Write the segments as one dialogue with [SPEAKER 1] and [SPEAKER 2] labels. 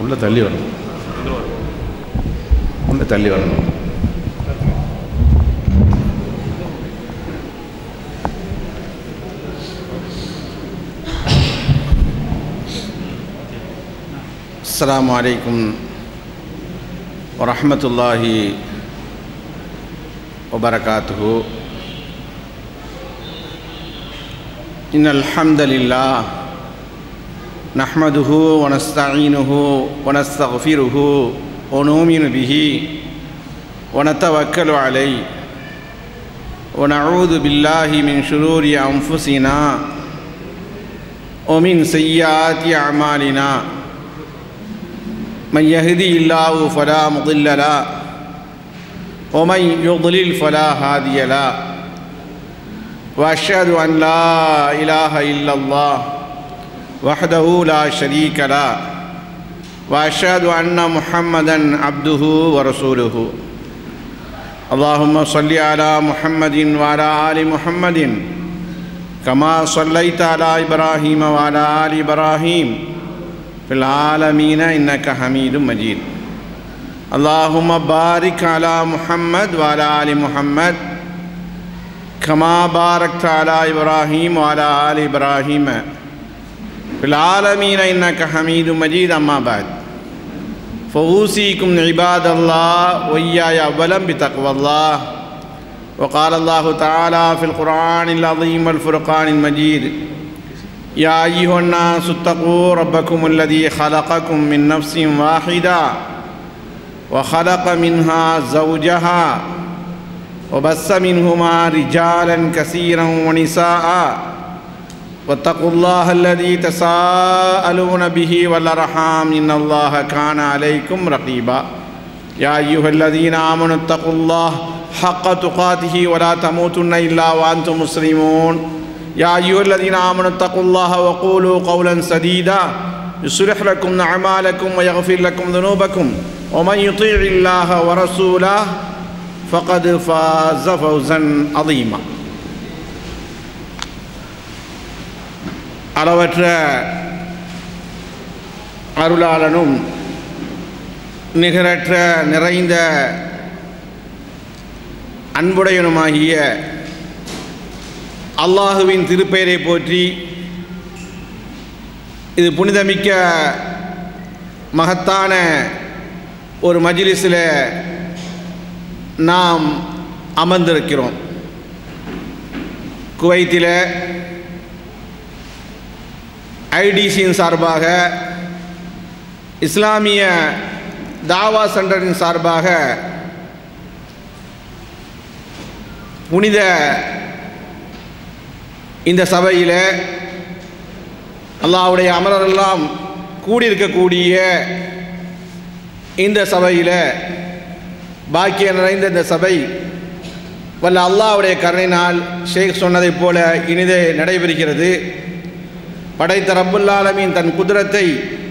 [SPEAKER 1] உள்ள தள்ளி வரணும் உள்ள தள்ளி வரணும் السلام عليكم ورحمة الله وبركاته إن الحمد لله نحمده ونستعينه ونستغفره ونؤمن به ونتوكل عليه ونعوذ بالله من شرور أنفسنا ومن سيئات أعمالنا من يهدي الله فلا مضل له ومن يضلل فلا هادي له واشهد ان لا اله الا الله وحده لا شريك له واشهد ان محمدا عبده ورسوله اللهم صل على محمد وعلى ال محمد كما صليت على ابراهيم وعلى ال ابراهيم في العالمين إنك حميد مجيد اللهم بارك على محمد وعلى آل محمد كما باركت على إبراهيم وعلى آل إبراهيم في العالمين إنك حميد مجيد أما بعد فأوصيكم عباد الله وإياي أولا بتقوى الله وقال الله تعالى في القرآن العظيم والفرقان المجيد يا أيها الناس اتقوا ربكم الذي خلقكم من نفس واحدة وخلق منها زوجها وبث منهما رجالا كثيرا ونساء واتقوا الله الذي تساءلون به والأرحام إن الله كان عليكم رقيبا يا أيها الذين آمنوا اتقوا الله حق تقاته ولا تموتن إلا وأنتم مسلمون يا أيها الذين آمنوا اتقوا الله وقولوا قولا سديدا يصلح لكم أعمالكم ويغفر لكم ذنوبكم ومن يطيع الله ورسوله فقد فاز فوزا عظيما அளவற்ற அருளாளனும் நிகரற்ற நிறைந்த அன்புடையனுமாகிய அல்லாஹுவின் திருப்பெயரை போற்றி இது புனிதமிக்க மகத்தான ஒரு மஜிலிஸில் நாம் அமர்ந்திருக்கிறோம் குவைத்தில் ஐடிசியின் சார்பாக இஸ்லாமிய தாவா சென்டரின் சார்பாக புனித இந்த சபையில் அல்லாவுடைய அமரரெல்லாம் கூடியிருக்கக்கூடிய இந்த சபையில் பாக்கியம் நிறைந்த இந்த சபை வல்ல அல்லாவுடைய கருணையினால் ஷேக் சொன்னதைப் போல இனிதே நடைபெறுகிறது படைத்த ரப்புல்லாலமின் தன் குதிரத்தை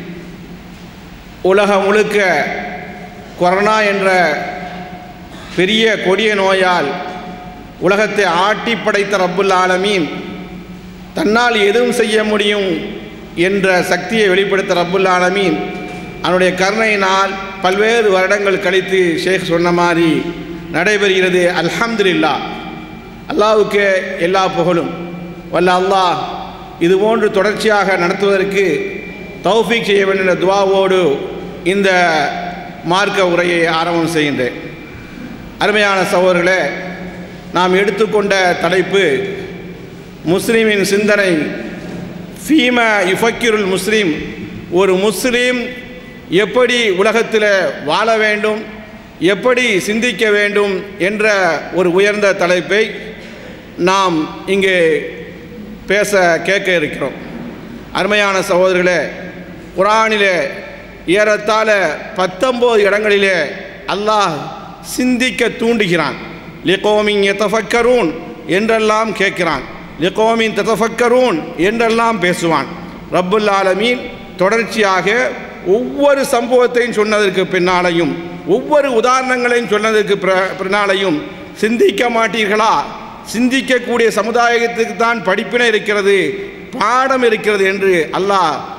[SPEAKER 1] உலகம் முழுக்க கொரோனா என்ற பெரிய கொடிய நோயால் உலகத்தை ஆட்டி படைத்த ரப்புல் ஆலமீன் தன்னால் எதுவும் செய்ய முடியும் என்ற சக்தியை வெளிப்படுத்த ரப்புல் ஆலமீன் அவனுடைய கருணையினால் பல்வேறு வருடங்கள் கழித்து ஷேக் சொன்ன மாதிரி நடைபெறுகிறது அல்ஹம்துலில்லா அல்லாவுக்கு எல்லா புகழும் வல்ல அல்லாஹ் இதுபோன்று தொடர்ச்சியாக நடத்துவதற்கு தௌஃபீக் செய்ய வேண்டும் என்ற துவாவோடு இந்த மார்க்க உரையை ஆரம்பம் செய்கின்றேன் அருமையான சகோதரர்களே நாம் எடுத்துக்கொண்ட தலைப்பு முஸ்லீமின் சிந்தனை ஃபீம இஃபக்கிருல் முஸ்லீம் ஒரு முஸ்லீம் எப்படி உலகத்தில் வாழ வேண்டும் எப்படி சிந்திக்க வேண்டும் என்ற ஒரு உயர்ந்த தலைப்பை நாம் இங்கே பேச கேட்க இருக்கிறோம் அருமையான சகோதரர்களே குரானிலே ஏறத்தாழ பத்தொம்போது இடங்களிலே அல்லாஹ் சிந்திக்க தூண்டுகிறான் லிகோமின் எத்தஃபக்கரூன் என்றெல்லாம் கேட்கிறான் லிகோமின் தத்தஃபக்கரூன் என்றெல்லாம் பேசுவான் ரப்புல் ஆலமீன் தொடர்ச்சியாக ஒவ்வொரு சம்பவத்தையும் சொன்னதற்கு பின்னாலையும் ஒவ்வொரு உதாரணங்களையும் சொன்னதற்கு பிற- பின்னாலையும் சிந்திக்க மாட்டீர்களா சிந்திக்கக்கூடிய சமுதாயத்துக்கு தான் படிப்பினை இருக்கிறது பாடம் இருக்கிறது என்று அல்லாஹ்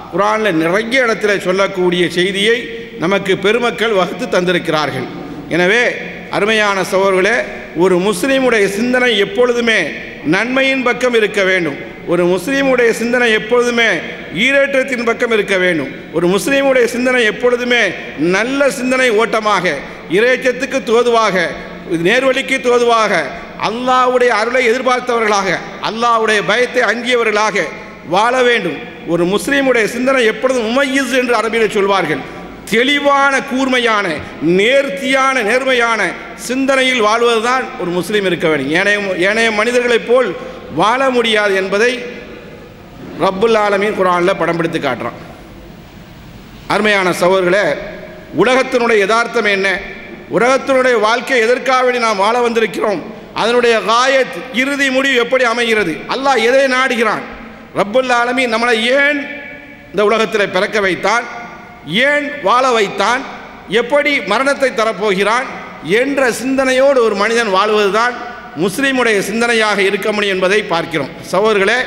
[SPEAKER 1] குரானில் நிறைய இடத்துல சொல்லக்கூடிய செய்தியை நமக்கு பெருமக்கள் வகுத்து தந்திருக்கிறார்கள் எனவே அருமையான சகோதரர்களே ஒரு முஸ்லீமுடைய சிந்தனை எப்பொழுதுமே நன்மையின் பக்கம் இருக்க வேண்டும் ஒரு முஸ்லீமுடைய சிந்தனை எப்பொழுதுமே ஈரேற்றத்தின் பக்கம் இருக்க வேண்டும் ஒரு முஸ்லீமுடைய சிந்தனை எப்பொழுதுமே நல்ல சிந்தனை ஓட்டமாக இறைச்சத்துக்கு தோதுவாக நேர்வழிக்கு தோதுவாக அல்லாஹ்வுடைய அருளை எதிர்பார்த்தவர்களாக அல்லாஹ்வுடைய பயத்தை அஞ்சியவர்களாக வாழ வேண்டும் ஒரு முஸ்லீமுடைய சிந்தனை எப்பொழுதும் உமையிஸ் என்று அரபியில் சொல்வார்கள் தெளிவான கூர்மையான நேர்த்தியான நேர்மையான சிந்தனையில் வாழ்வதுதான் ஒரு முஸ்லீம் இருக்க வேண்டும் ஏனைய ஏனைய மனிதர்களைப் போல் வாழ முடியாது என்பதை ரப்புல் ஆலமீன் குரானில் படம் பிடித்து காட்டுறான் அருமையான சகோதரர்களே உலகத்தினுடைய யதார்த்தம் என்ன உலகத்தினுடைய வாழ்க்கை எதற்காக வேண்டி நாம் வாழ வந்திருக்கிறோம் அதனுடைய காயத் இறுதி முடிவு எப்படி அமைகிறது அல்லாஹ் எதை நாடுகிறான் ரப்புல் ஆலமீன் நம்மளை ஏன் இந்த உலகத்தில் பிறக்க வைத்தான் ஏன் வாழ வைத்தான் எப்படி மரணத்தை தரப்போகிறான் என்ற சிந்தனையோடு ஒரு மனிதன் வாழ்வதுதான் முஸ்லீமுடைய சிந்தனையாக இருக்க முடியும் என்பதை பார்க்கிறோம் சகோதரர்களே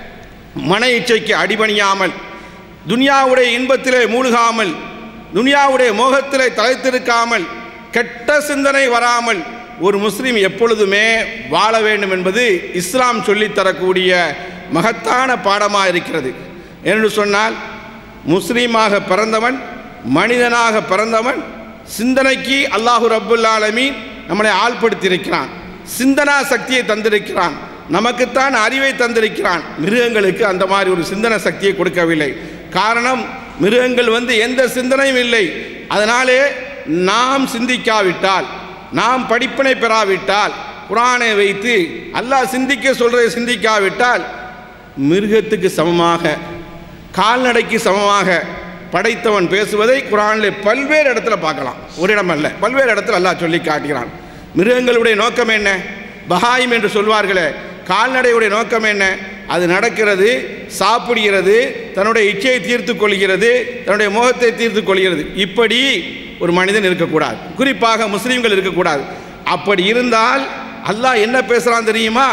[SPEAKER 1] மன இச்சைக்கு அடிபணியாமல் துனியாவுடைய இன்பத்திலே மூழ்காமல் துனியாவுடைய மோகத்திலே தலைத்திருக்காமல் கெட்ட சிந்தனை வராமல் ஒரு முஸ்லீம் எப்பொழுதுமே வாழ வேண்டும் என்பது இஸ்லாம் சொல்லித் தரக்கூடிய மகத்தான பாடமாக இருக்கிறது என்று சொன்னால் முஸ்லீமாக பிறந்தவன் மனிதனாக பிறந்தவன் சிந்தனைக்கு அல்லாஹு ரப்புல் ஆலமீன் நம்மளை ஆள்படுத்தியிருக்கிறான் சிந்தனா சக்தியை தந்திருக்கிறான் நமக்குத்தான் அறிவை தந்திருக்கிறான் மிருகங்களுக்கு அந்த மாதிரி ஒரு சிந்தன சக்தியை கொடுக்கவில்லை காரணம் மிருகங்கள் வந்து எந்த சிந்தனையும் இல்லை அதனாலே நாம் சிந்திக்காவிட்டால் நாம் படிப்பினை பெறாவிட்டால் குரானை வைத்து அல்லாஹ் சிந்திக்க சொல்றதை சிந்திக்காவிட்டால் மிருகத்துக்கு சமமாக கால்நடைக்கு சமமாக படைத்தவன் பேசுவதை குரானில் பல்வேறு இடத்துல பார்க்கலாம் ஒரு இடம் அல்ல பல்வேறு இடத்துல அல்லாஹ் சொல்லி காட்டுகிறான் மிருகங்களுடைய நோக்கம் என்ன பஹாயிம் என்று சொல்வார்களே கால்நடையுடைய நோக்கம் என்ன அது நடக்கிறது சாப்பிடுகிறது தன்னுடைய இச்சையை தீர்த்து கொள்கிறது தன்னுடைய மோகத்தை தீர்த்து கொள்கிறது இப்படி ஒரு மனிதன் இருக்கக்கூடாது குறிப்பாக முஸ்லீம்கள் இருக்கக்கூடாது அப்படி இருந்தால் அல்லாஹ் என்ன பேசுகிறான் தெரியுமா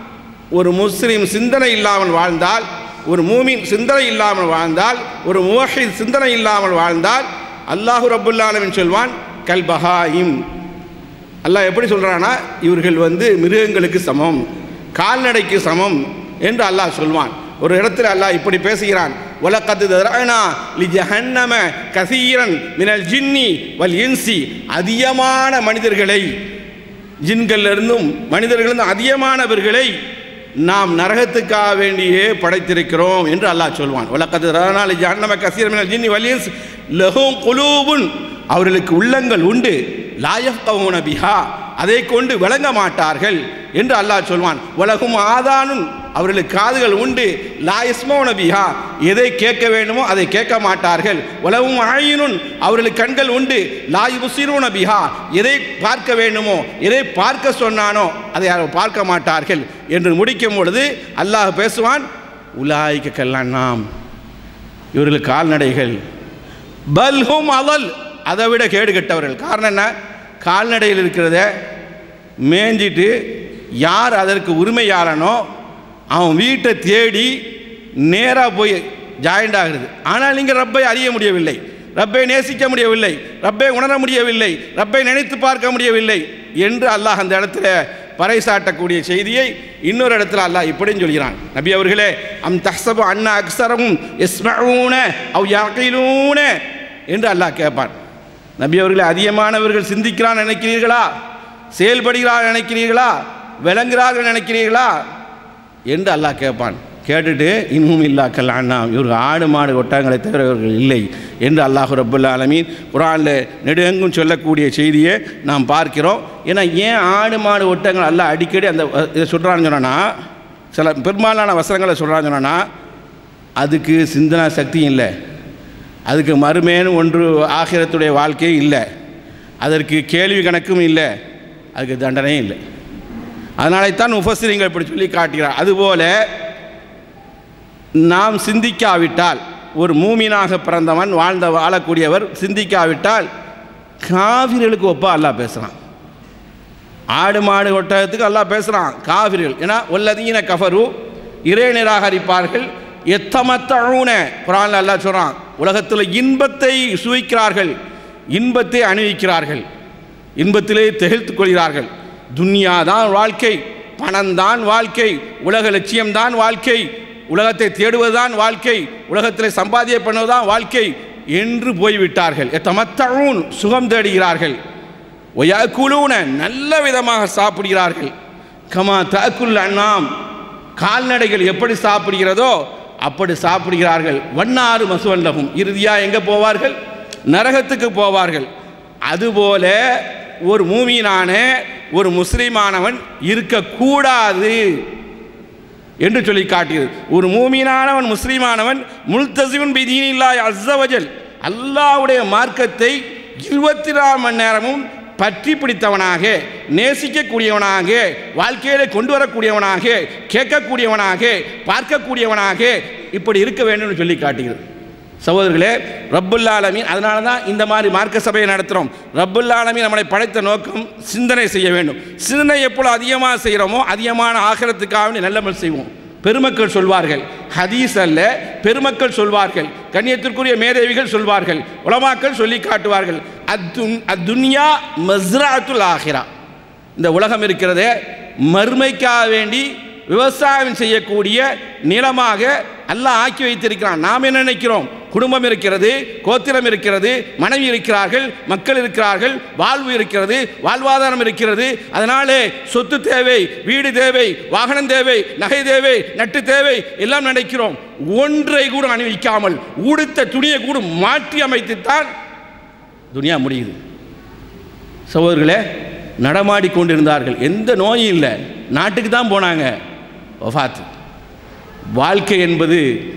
[SPEAKER 1] ஒரு முஸ்லீம் சிந்தனை இல்லாமல் வாழ்ந்தால் ஒரு மூமின் சிந்தனை இல்லாமல் வாழ்ந்தால் ஒரு முவஹித் சிந்தனை இல்லாமல் வாழ்ந்தால் அல்லாஹு ரபுல்லாலமின் சொல்வான் கல்பஹாயிம் அல்லாஹ் எப்படி சொல்கிறான்னா இவர்கள் வந்து மிருகங்களுக்கு சமம் கால்நடைக்கு சமம் என்று அல்லாஹ் சொல்வான் ஒரு இடத்துல அல்லாஹ் இப்படி பேசுகிறான் உலகத்து தரானா லி ஜஹன்னம கசீரன் மினல் ஜின்னி வல் இன்சி அதிகமான மனிதர்களை ஜின்களிலிருந்தும் மனிதர்களிருந்தும் அதிகமானவர்களை நாம் நரகத்துக்காக வேண்டியே படைத்திருக்கிறோம் என்று அல்லாஹ் சொல்வான் உலகத்து தரானா ஜஹன்னம கசீரன் மினல் ஜின்னி வல் இன்ஸ் லஹும் குலூபுன் அவர்களுக்கு உள்ளங்கள் உண்டு லாயஃப் கவுன பிஹா அதை கொண்டு விளங்க மாட்டார்கள் என்று அல்லாஹ் சொல்வான் உலகும் ஆதானும் அவர்களுக்கு காதுகள் உண்டு லாயஸ்மோன பிஹா எதை கேட்க வேண்டுமோ அதை கேட்க மாட்டார்கள் உலகும் ஆயினும் அவர்களுக்கு கண்கள் உண்டு லாய் புசிரோன பிஹா எதை பார்க்க வேண்டுமோ எதை பார்க்க சொன்னானோ அதை அவர் பார்க்க மாட்டார்கள் என்று முடிக்கும் பொழுது அல்லாஹ் பேசுவான் உலாய்க்க கல்லான் நாம் இவர்கள் கால்நடைகள் பல்ஹும் அவல் அதை விட கேடு கெட்டவர்கள் காரணம் என்ன கால்நடையில் இருக்கிறத மேய்ஞ்சிட்டு யார் அதற்கு உரிமையாளனோ அவன் வீட்டை தேடி நேராக போய் ஜாயிண்ட் ஆகிறது ஆனால் நீங்கள் ரப்பை அறிய முடியவில்லை ரப்பை நேசிக்க முடியவில்லை ரப்பை உணர முடியவில்லை ரப்பை நினைத்து பார்க்க முடியவில்லை என்று அல்லாஹ் அந்த இடத்துல பறைசாட்டக்கூடிய செய்தியை இன்னொரு இடத்துல அல்லாஹ் இப்படின்னு சொல்கிறான் நபி அவர்களே அம் தஹ்சபு அண்ணா அக்ஸரமும் எஸ்மூன அவ் யாக்கிலூன என்று அல்லாஹ் கேட்பான் நபி அவர்களே அதிகமானவர்கள் சிந்திக்கிறான் நினைக்கிறீர்களா செயல்படுகிறார் நினைக்கிறீர்களா விளங்குகிறார்கள் நினைக்கிறீர்களா என்று அல்லாஹ் கேட்பான் கேட்டுட்டு இன்னும் இல்லா கல்லாண்ணா இவர்கள் ஆடு மாடு ஒட்டகங்களை தவிர இவர்கள் இல்லை என்று அல்லாஹு ரபுல்லா ஆலமீன் குரானில் நெடுங்கெங்கும் சொல்லக்கூடிய செய்தியை நாம் பார்க்கிறோம் ஏன்னா ஏன் ஆடு மாடு ஒட்டகங்கள் அல்லாஹ் அடிக்கடி அந்த அஹ், இதை சொல்கிறான்னு சொன்னா சில பெரும்பாலான வசனங்களை சொல்கிறான்னு சொன்னா அதுக்கு சிந்தனா சக்தியும் இல்லை அதுக்கு மறுமேன்னு ஒன்று ஆகிரத்துடைய வாழ்க்கையும் இல்லை அதற்கு கேள்வி கணக்கும் இல்லை அதுக்கு தண்டனையும் இல்லை அதனால்தான் உபசிரிங்கள் இப்படி சொல்லி காட்டுகிறார் அதுபோல நாம் சிந்திக்காவிட்டால் ஒரு மூமினாக பிறந்தவன் வாழ்ந்த வாழக்கூடியவர் சிந்திக்காவிட்டால் காவிர்களுக்கு ஒப்பா அல்லாஹ் பேசுகிறான் ஆடு மாடு ஒட்டகத்துக்கு அல்லாஹ் பேசுகிறான் காவிர்கள் ஏன்னா ஒல்லதீன கஃபரு இறை நிராகரிப்பார்கள் எத்தமத்தழுன குரான் அல்லாஹ் சொல்கிறான் உலகத்தில் இன்பத்தை சுவைக்கிறார்கள் இன்பத்தை அணிவிக்கிறார்கள் இன்பத்திலே திகழ்த்து கொள்கிறார்கள் துன்யா தான் வாழ்க்கை பணம்தான் வாழ்க்கை உலக லட்சியம்தான் வாழ்க்கை உலகத்தை தேடுவதுதான் வாழ்க்கை உலகத்தில் சம்பாதிய பண்ணுவதுதான் வாழ்க்கை என்று போய்விட்டார்கள் எத்தமத்தழுன் சுகம் தேடுகிறார்கள் ஒயக்குழுன நல்ல விதமாக சாப்பிடுகிறார்கள் கமா தக்குல் அண்ணாம் கால்நடைகள் எப்படி சாப்பிடுகிறதோ அப்படி சாப்பிடுகிறார்கள் வண்ணாறு மசுவல்லகும் இறுதியாக எங்கே போவார்கள் நரகத்துக்கு போவார்கள் அதுபோல ஒரு மூமீனான ஒரு முஸ்லீமானவன் இருக்கக்கூடாது என்று சொல்லி காட்டியது ஒரு மூமீனானவன் முஸ்லீமானவன் முல்தசிவன் பிதீனில்லாய் அஸ்ஸவஜல் அல்லாஹ்வுடைய மார்க்கத்தை இருபத்தி நாலு மணி நேரமும் பற்றி பிடித்தவனாக நேசிக்கக்கூடியவனாக வாழ்க்கையில கொண்டு வரக்கூடியவனாக கேட்கக்கூடியவனாக பார்க்கக்கூடியவனாக இப்படி இருக்க வேண்டும்னு சொல்லி காட்டுகிறது சகோதரர்களே ரப்புல்லாலமீன் அதனால தான் இந்த மாதிரி மார்க்க சபையை நடத்துகிறோம் ரப்புல்லாலமீன் நம்மளை படைத்த நோக்கம் சிந்தனை செய்ய வேண்டும் சிந்தனை எப்பொழுது அதிகமாக செய்கிறோமோ அதிகமான ஆகரத்துக்காக வேண்டி நல்லமல் செய்வோம் பெருமக்கள் சொல்வார்கள் ஹதீஸ் அல்ல பெருமக்கள் சொல்வார்கள் கண்ணியத்திற்குரிய மேதேவிகள் சொல்வார்கள் உலமாக்கள் சொல்லி காட்டுவார்கள் அத்துன் அத்துன்யா மஸ்ராத்துல் ஆஹிரா இந்த உலகம் இருக்கிறதே மறுமைக்காக வேண்டி விவசாயம் செய்யக்கூடிய நிலமாக அல்லாஹ் ஆக்கி வைத்திருக்கிறான் நாம் என்ன நினைக்கிறோம் குடும்பம் இருக்கிறது கோத்திரம் இருக்கிறது மனைவி இருக்கிறார்கள் மக்கள் இருக்கிறார்கள் வாழ்வு இருக்கிறது வாழ்வாதாரம் இருக்கிறது அதனாலே சொத்து தேவை வீடு தேவை வாகனம் தேவை நகை தேவை நட்டு தேவை எல்லாம் நினைக்கிறோம் ஒன்றை கூட அணிவிக்காமல் உடுத்த துணியை கூட மாற்றி அமைத்துத்தான் துனியா முடியுது சகோதரர்களே நடமாடி கொண்டிருந்தார்கள் எந்த நோயும் இல்லை நாட்டுக்கு தான் போனாங்க வஃபாத்து வாழ்க்கை என்பது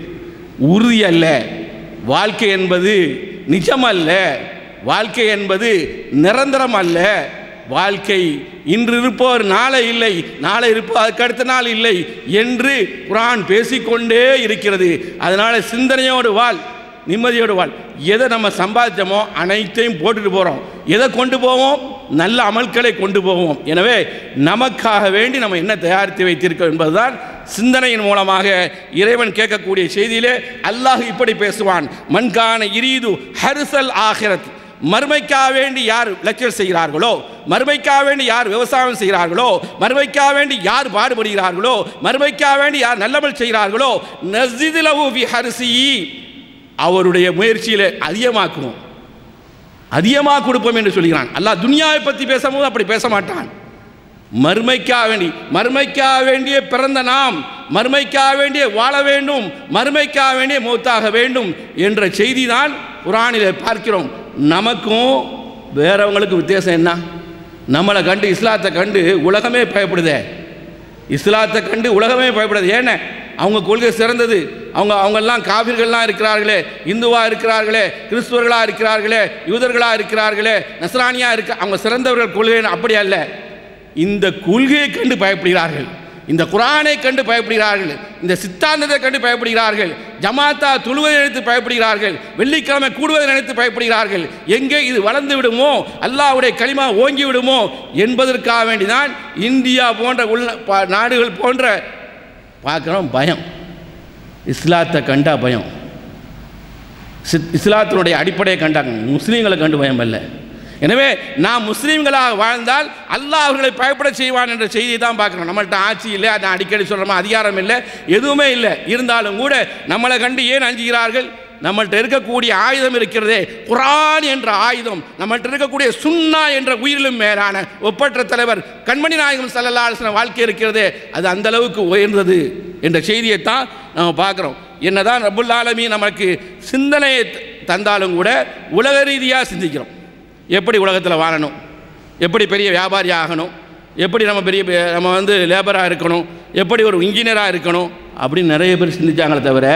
[SPEAKER 1] உறுதி அல்ல வாழ்க்கை என்பது நிஜமல்ல வாழ்க்கை என்பது நிரந்தரம் அல்ல வாழ்க்கை இன்று இருப்பவர் நாளை இல்லை நாளை இருப்பவர் அதுக்கு அடுத்த நாள் இல்லை என்று குரான் பேசிக்கொண்டே இருக்கிறது அதனால் சிந்தனையோடு வாழ் நிம்மதியோடு வாழ் எதை நம்ம சம்பாதிச்சோமோ அனைத்தையும் போட்டுட்டு போகிறோம் எதை கொண்டு போவோம் நல்ல அமல்களை கொண்டு போவோம் எனவே நமக்காக வேண்டி நம்ம என்ன தயாரித்து வைத்திருக்கோம் என்பதுதான் சிந்தனையின் மூலமாக இறைவன் கேட்கக்கூடிய செய்தியிலே அல்லாஹ் இப்படி பேசுவான் மண்கான இரீது ஹரிசல் ஆகிரத் மறுமைக்காக வேண்டி யார் லெக்சர் செய்கிறார்களோ மறுமைக்காக வேண்டி யார் விவசாயம் செய்கிறார்களோ மறுமைக்காக வேண்டி யார் பாடுபடுகிறார்களோ மறுமைக்காக வேண்டி யார் நல்லமல் செய்கிறார்களோ நசிதிலவு வி ஹரிசி அவருடைய முயற்சியில் அதிகமாக்குவோம் அதிகமாக கொடுப்போம் என்று சொல்கிறான் அல்லாஹ் துனியாவை பற்றி பேசும்போது அப்படி பேச மாட்டான் மறுமைக்காக வேண்டி மறுமைக்காக வேண்டிய பிறந்த நாம் மறுமைக்காக வேண்டிய வாழ வேண்டும் மறுமைக்காக வேண்டிய மூத்தாக வேண்டும் என்ற செய்தி தான் குரானில் பார்க்கிறோம் நமக்கும் வேறவங்களுக்கு வித்தியாசம் என்ன நம்மளை கண்டு இஸ்லாத்தை கண்டு உலகமே பயப்படுதே இஸ்லாத்தை கண்டு உலகமே பயப்படுது ஏன்னா அவங்க கொள்கை சிறந்தது அவங்க அவங்கெல்லாம் காவிர்கள்லாம் இருக்கிறார்களே இந்துவாக இருக்கிறார்களே கிறிஸ்துவர்களாக இருக்கிறார்களே யூதர்களாக இருக்கிறார்களே நஸ்ரானியாக இருக்க அவங்க சிறந்தவர்கள் கொள்கை அப்படி அல்ல இந்த கொள்கையை கண்டு பயப்படுகிறார்கள் இந்த குரானை கண்டு பயப்படுகிறார்கள் இந்த சித்தாந்தத்தை கண்டு பயப்படுகிறார்கள் ஜமாத்தா துழுவதை நினைத்து பயப்படுகிறார்கள் வெள்ளிக்கிழமை கூடுவதை நினைத்து பயப்படுகிறார்கள் எங்கே இது வளர்ந்து விடுமோ அல்லாஹ்வுடைய களிமா ஓங்கி விடுமோ என்பதற்காக வேண்டிதான் இந்தியா போன்ற உள்ள ப- நாடுகள் போன்ற பார்க்குறோம் பயம் இஸ்லாத்தை கண்டா பயம் சித் இஸ்லாத்தினுடைய அடிப்படையை கண்டாங்க முஸ்லீம்களை கண்டு பயம் அல்ல எனவே நாம் முஸ்லீம்களாக வாழ்ந்தால் அல்லாஹ் அவர்களை பயப்பட செய்வான் என்ற செய்தியை தான் பார்க்குறோம் நம்மள்ட்ட ஆட்சி இல்லை அதை அடிக்கடி சொல்கிறோமா அதிகாரம் இல்லை எதுவுமே இல்லை இருந்தாலும் கூட நம்மளை கண்டு ஏன் அஞ்சுகிறார்கள் நம்மள்ட்ட இருக்கக்கூடிய ஆயுதம் இருக்கிறதே குரான் என்ற ஆயுதம் நம்மள்ட்ட இருக்கக்கூடிய சுன்னா என்ற உயிரிலும் மேலான ஒப்பற்ற தலைவர் கண்மணி நாயகம் சல்லல்லா அலிஸ்லாம் வாழ்க்கை இருக்கிறதே அது அந்த அளவுக்கு உயர்ந்தது என்ற செய்தியைத்தான் நம்ம பார்க்குறோம் என்னதான் ரபுல் ஆலமீன் நமக்கு சிந்தனையை த- தந்தாலும் கூட உலக ரீதியாக சிந்திக்கிறோம் எப்படி உலகத்தில் வாழணும் எப்படி பெரிய வியாபாரி ஆகணும் எப்படி நம்ம பெரிய பெ- நம்ம வந்து லேபராக இருக்கணும் எப்படி ஒரு இன்ஜினியராக இருக்கணும் அப்படின்னு நிறைய பேர் சிந்திச்சாங்களே தவிர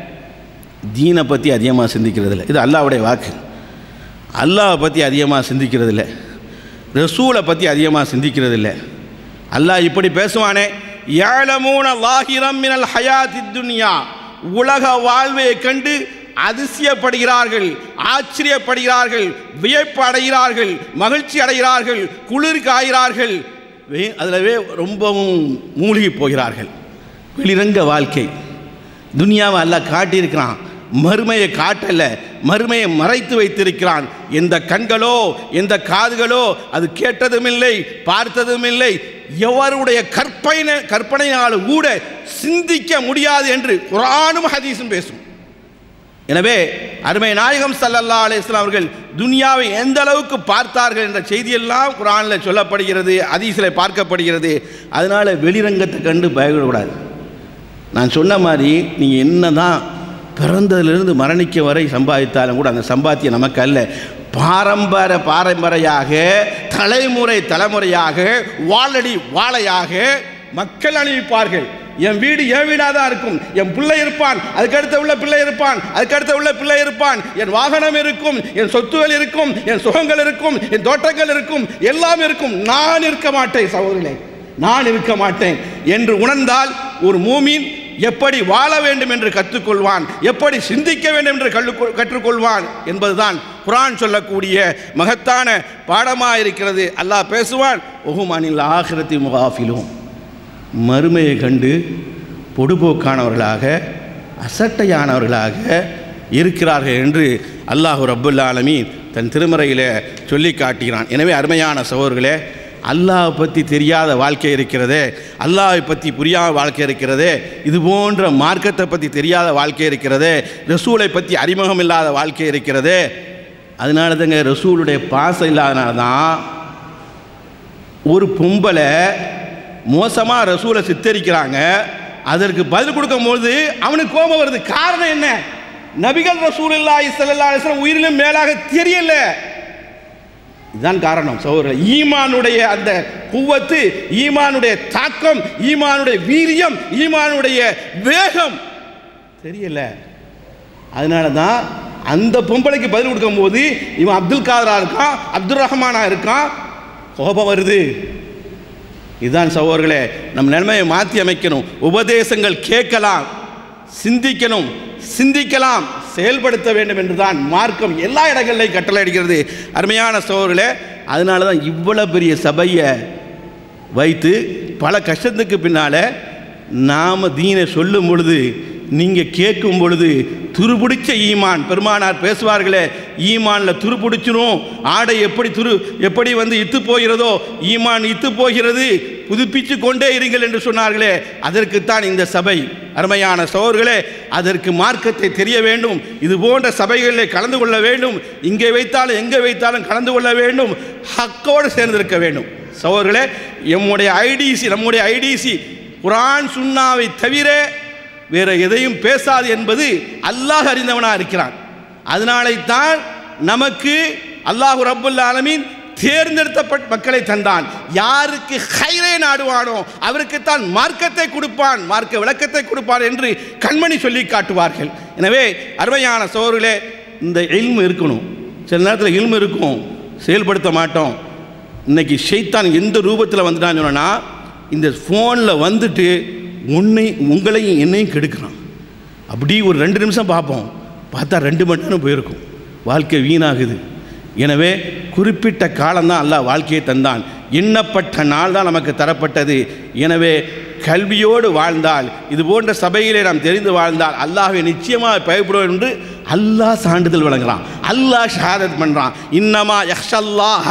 [SPEAKER 1] தீனை பற்றி அதிகமாக சிந்திக்கிறது இல்லை இது அல்லாஹ்வுடைய வாக்கு அல்லாஹை பற்றி அதிகமாக சிந்திக்கிறது இல்லை ரசூலை பற்றி அதிகமாக சிந்திக்கிறது இல்லை அல்லாஹ் இப்படி பேசுவானே ஏழமூன லாஹிரம் மினல் ஹயாத்தி துன்யா உலக வாழ்வை கண்டு அதிசயப்படுகிறார்கள் ஆச்சரியப்படுகிறார்கள் வியப்பு அடைகிறார்கள் மகிழ்ச்சி அடைகிறார்கள் குளிர் காய்கிறார்கள் வே- அதிலவே ரொம்பவும் மூழ்கி போகிறார்கள் வெளிரங்க வாழ்க்கை துனியாவை அல்லாஹ் காட்டியிருக்கிறான் மறுமையை காட்டல மறுமையை மறைத்து வைத்திருக்கிறான் எந்த கண்களோ எந்த காதுகளோ அது கேட்டதும் இல்லை பார்த்ததும் இல்லை எவருடைய கற்பனை கற்பனையால் கூட சிந்திக்க முடியாது என்று குரானும் ஹதீஸும் பேசும் எனவே அருமை நாயகம் சல்லல்லா அலிஸ்லாம் அவர்கள் துனியாவை எந்த அளவுக்கு பார்த்தார்கள் என்ற செய்தியெல்லாம் குரானில் சொல்லப்படுகிறது ஹதீஸில் பார்க்கப்படுகிறது அதனால் வெளிரங்கத்தை கண்டு பயப்படக்கூடாது நான் சொன்ன மாதிரி நீங்கள் என்ன தான் பிறந்ததிலிருந்து மரணிக்க வரை சம்பாதித்தாலும் கூட அந்த சம்பாத்தியம் நமக்கு அல்ல பாரம்பர பாரம்பரையாக தலைமுறை தலைமுறையாக வாழடி வாழையாக மக்கள் அணிவிப்பார்கள் என் வீடு என் வீடாக தான் இருக்கும் என் பிள்ளை இருப்பான் அதுக்கடுத்த உள்ள பிள்ளை இருப்பான் அதுக்கடுத்த உள்ள பிள்ளை இருப்பான் என் வாகனம் இருக்கும் என் சொத்துகள் இருக்கும் என் சுகங்கள் இருக்கும் என் தோட்டங்கள் இருக்கும் எல்லாம் இருக்கும் நான் இருக்க மாட்டேன் சகோதரர்களே நான் இருக்க மாட்டேன் என்று உணர்ந்தால் ஒரு மூமின் எப்படி வாழ வேண்டும் என்று கற்றுக்கொள்வான் எப்படி சிந்திக்க வேண்டும் என்று கல்லு கற்றுக்கொள்வான் என்பதுதான் குரான் சொல்லக்கூடிய மகத்தான பாடமாக இருக்கிறது அல்லாஹ் பேசுவான் ஒகுமானில் ஆகிரத்தி முகாஃபிலும் மறுமையை கண்டு பொடுபோக்கானவர்களாக அசட்டையானவர்களாக இருக்கிறார்கள் என்று அல்லாஹு ரப்புல் ஆலமீன் தன் திருமறையில் சொல்லி காட்டுகிறான் எனவே அருமையான சகோதரர்களே அல்லாஹை பற்றி தெரியாத வாழ்க்கை இருக்கிறதே அல்லாஹை பற்றி புரியாத வாழ்க்கை இருக்கிறதே இது போன்ற மார்க்கத்தை பற்றி தெரியாத வாழ்க்கை இருக்கிறதே ரசூலை பற்றி அறிமுகம் இல்லாத வாழ்க்கை இருக்கிறதே அதனால தாங்க ரசூலுடைய பாசம் இல்லாதனால தான் ஒரு பொம்பளை மோசமாக ரசூலை சித்தரிக்கிறாங்க அதற்கு பதில் கொடுக்கும்போது அவனுக்கு கோபம் வருது காரணம் என்ன நபிகள் ரசூல் இல்லா இசல்லா உயிரிலும் மேலாக தெரியல இதுதான் காரணம் சகோதரர் ஈமானுடைய அந்த குவத்து ஈமானுடைய தாக்கம் ஈமானுடைய வீரியம் ஈமானுடைய வேகம் தெரியல அதனால தான் அந்த பொம்பளைக்கு பதில் கொடுக்கும்போது இவன் அப்துல் காதரா இருக்கான் அப்துல் ரஹ்மானா இருக்கான் கோபம் வருது இதுதான் சகோதரர்களே நம் நிலைமையை மாற்றி அமைக்கணும் உபதேசங்கள் கேட்கலாம் சிந்திக்கணும் சிந்திக்கலாம் செயல்படுத்த வேண்டும் என்றுதான் மார்க்கம் எல்லா இடங்களிலையும் கட்டளை அடிக்கிறது அருமையான சகோதரர்களே அதனால தான் இவ்வளோ பெரிய சபையை வைத்து பல கஷ்டத்துக்கு பின்னால் நாம் தீனை சொல்லும் பொழுது நீங்கள் கேட்கும் பொழுது துருபிடிச்ச ஈமான் பெருமானார் பேசுவார்களே ஈமானில் துருபிடிச்சிரும் ஆடை எப்படி துரு எப்படி வந்து இத்து போகிறதோ ஈமான் இத்து போகிறது புதுப்பிச்சு கொண்டே இருங்கள் என்று சொன்னார்களே அதற்குத்தான் இந்த சபை அருமையான சோர்களே அதற்கு மார்க்கத்தை தெரிய வேண்டும் இது போன்ற சபைகளில் கலந்து கொள்ள வேண்டும் இங்கே வைத்தாலும் எங்கே வைத்தாலும் கலந்து கொள்ள வேண்டும் ஹக்கோடு சேர்ந்திருக்க வேண்டும் சோர்களே எம்முடைய ஐடிசி நம்முடைய ஐடிசி குரான் சுன்னாவை தவிர வேற எதையும் பேசாது என்பது அல்லாஹ் அறிந்தவனாக இருக்கிறான் அதனாலைத்தான் நமக்கு அல்லாஹு ரப்புல் ஆலமீன் தேர்ந்தெடுத்தப்பட்ட மக்களை தந்தான் யாருக்கு ஹைரே நாடுவானோ அவருக்குத்தான் மார்க்கத்தை கொடுப்பான் மார்க்க விளக்கத்தை கொடுப்பான் என்று கண்மணி சொல்லி காட்டுவார்கள் எனவே அருமையான சோர்களே இந்த இல்மு இருக்கணும் சில நேரத்தில் இல்மு இருக்கும் செயல்படுத்த மாட்டோம் இன்னைக்கு ஷைத்தான் எந்த ரூபத்தில் வந்துட்டான்னு சொன்னா இந்த ஃபோனில் வந்துட்டு உன்னை உங்களையும் என்னையும் கெடுக்கிறான் அப்படி ஒரு ரெண்டு நிமிஷம் பார்ப்போம் பார்த்தா ரெண்டு மணி நேரம் போயிருக்கும் வாழ்க்கை வீணாகுது எனவே குறிப்பிட்ட காலம்தான் அல்லாஹ் வாழ்க்கையை தந்தான் எண்ணப்பட்ட நாள் தான் நமக்கு தரப்பட்டது எனவே கல்வியோடு வாழ்ந்தால் இது போன்ற சபையிலே நாம் தெரிந்து வாழ்ந்தால் அல்லாஹ்வை நிச்சயமாக பயப்படுவோம் என்று அல்லாஹ் சான்றிதழ் வழங்குறான் அல்லாஹ் ஷஹாதத் பண்ணுறான் இன்னமா யஹ்ஷல்லாஹ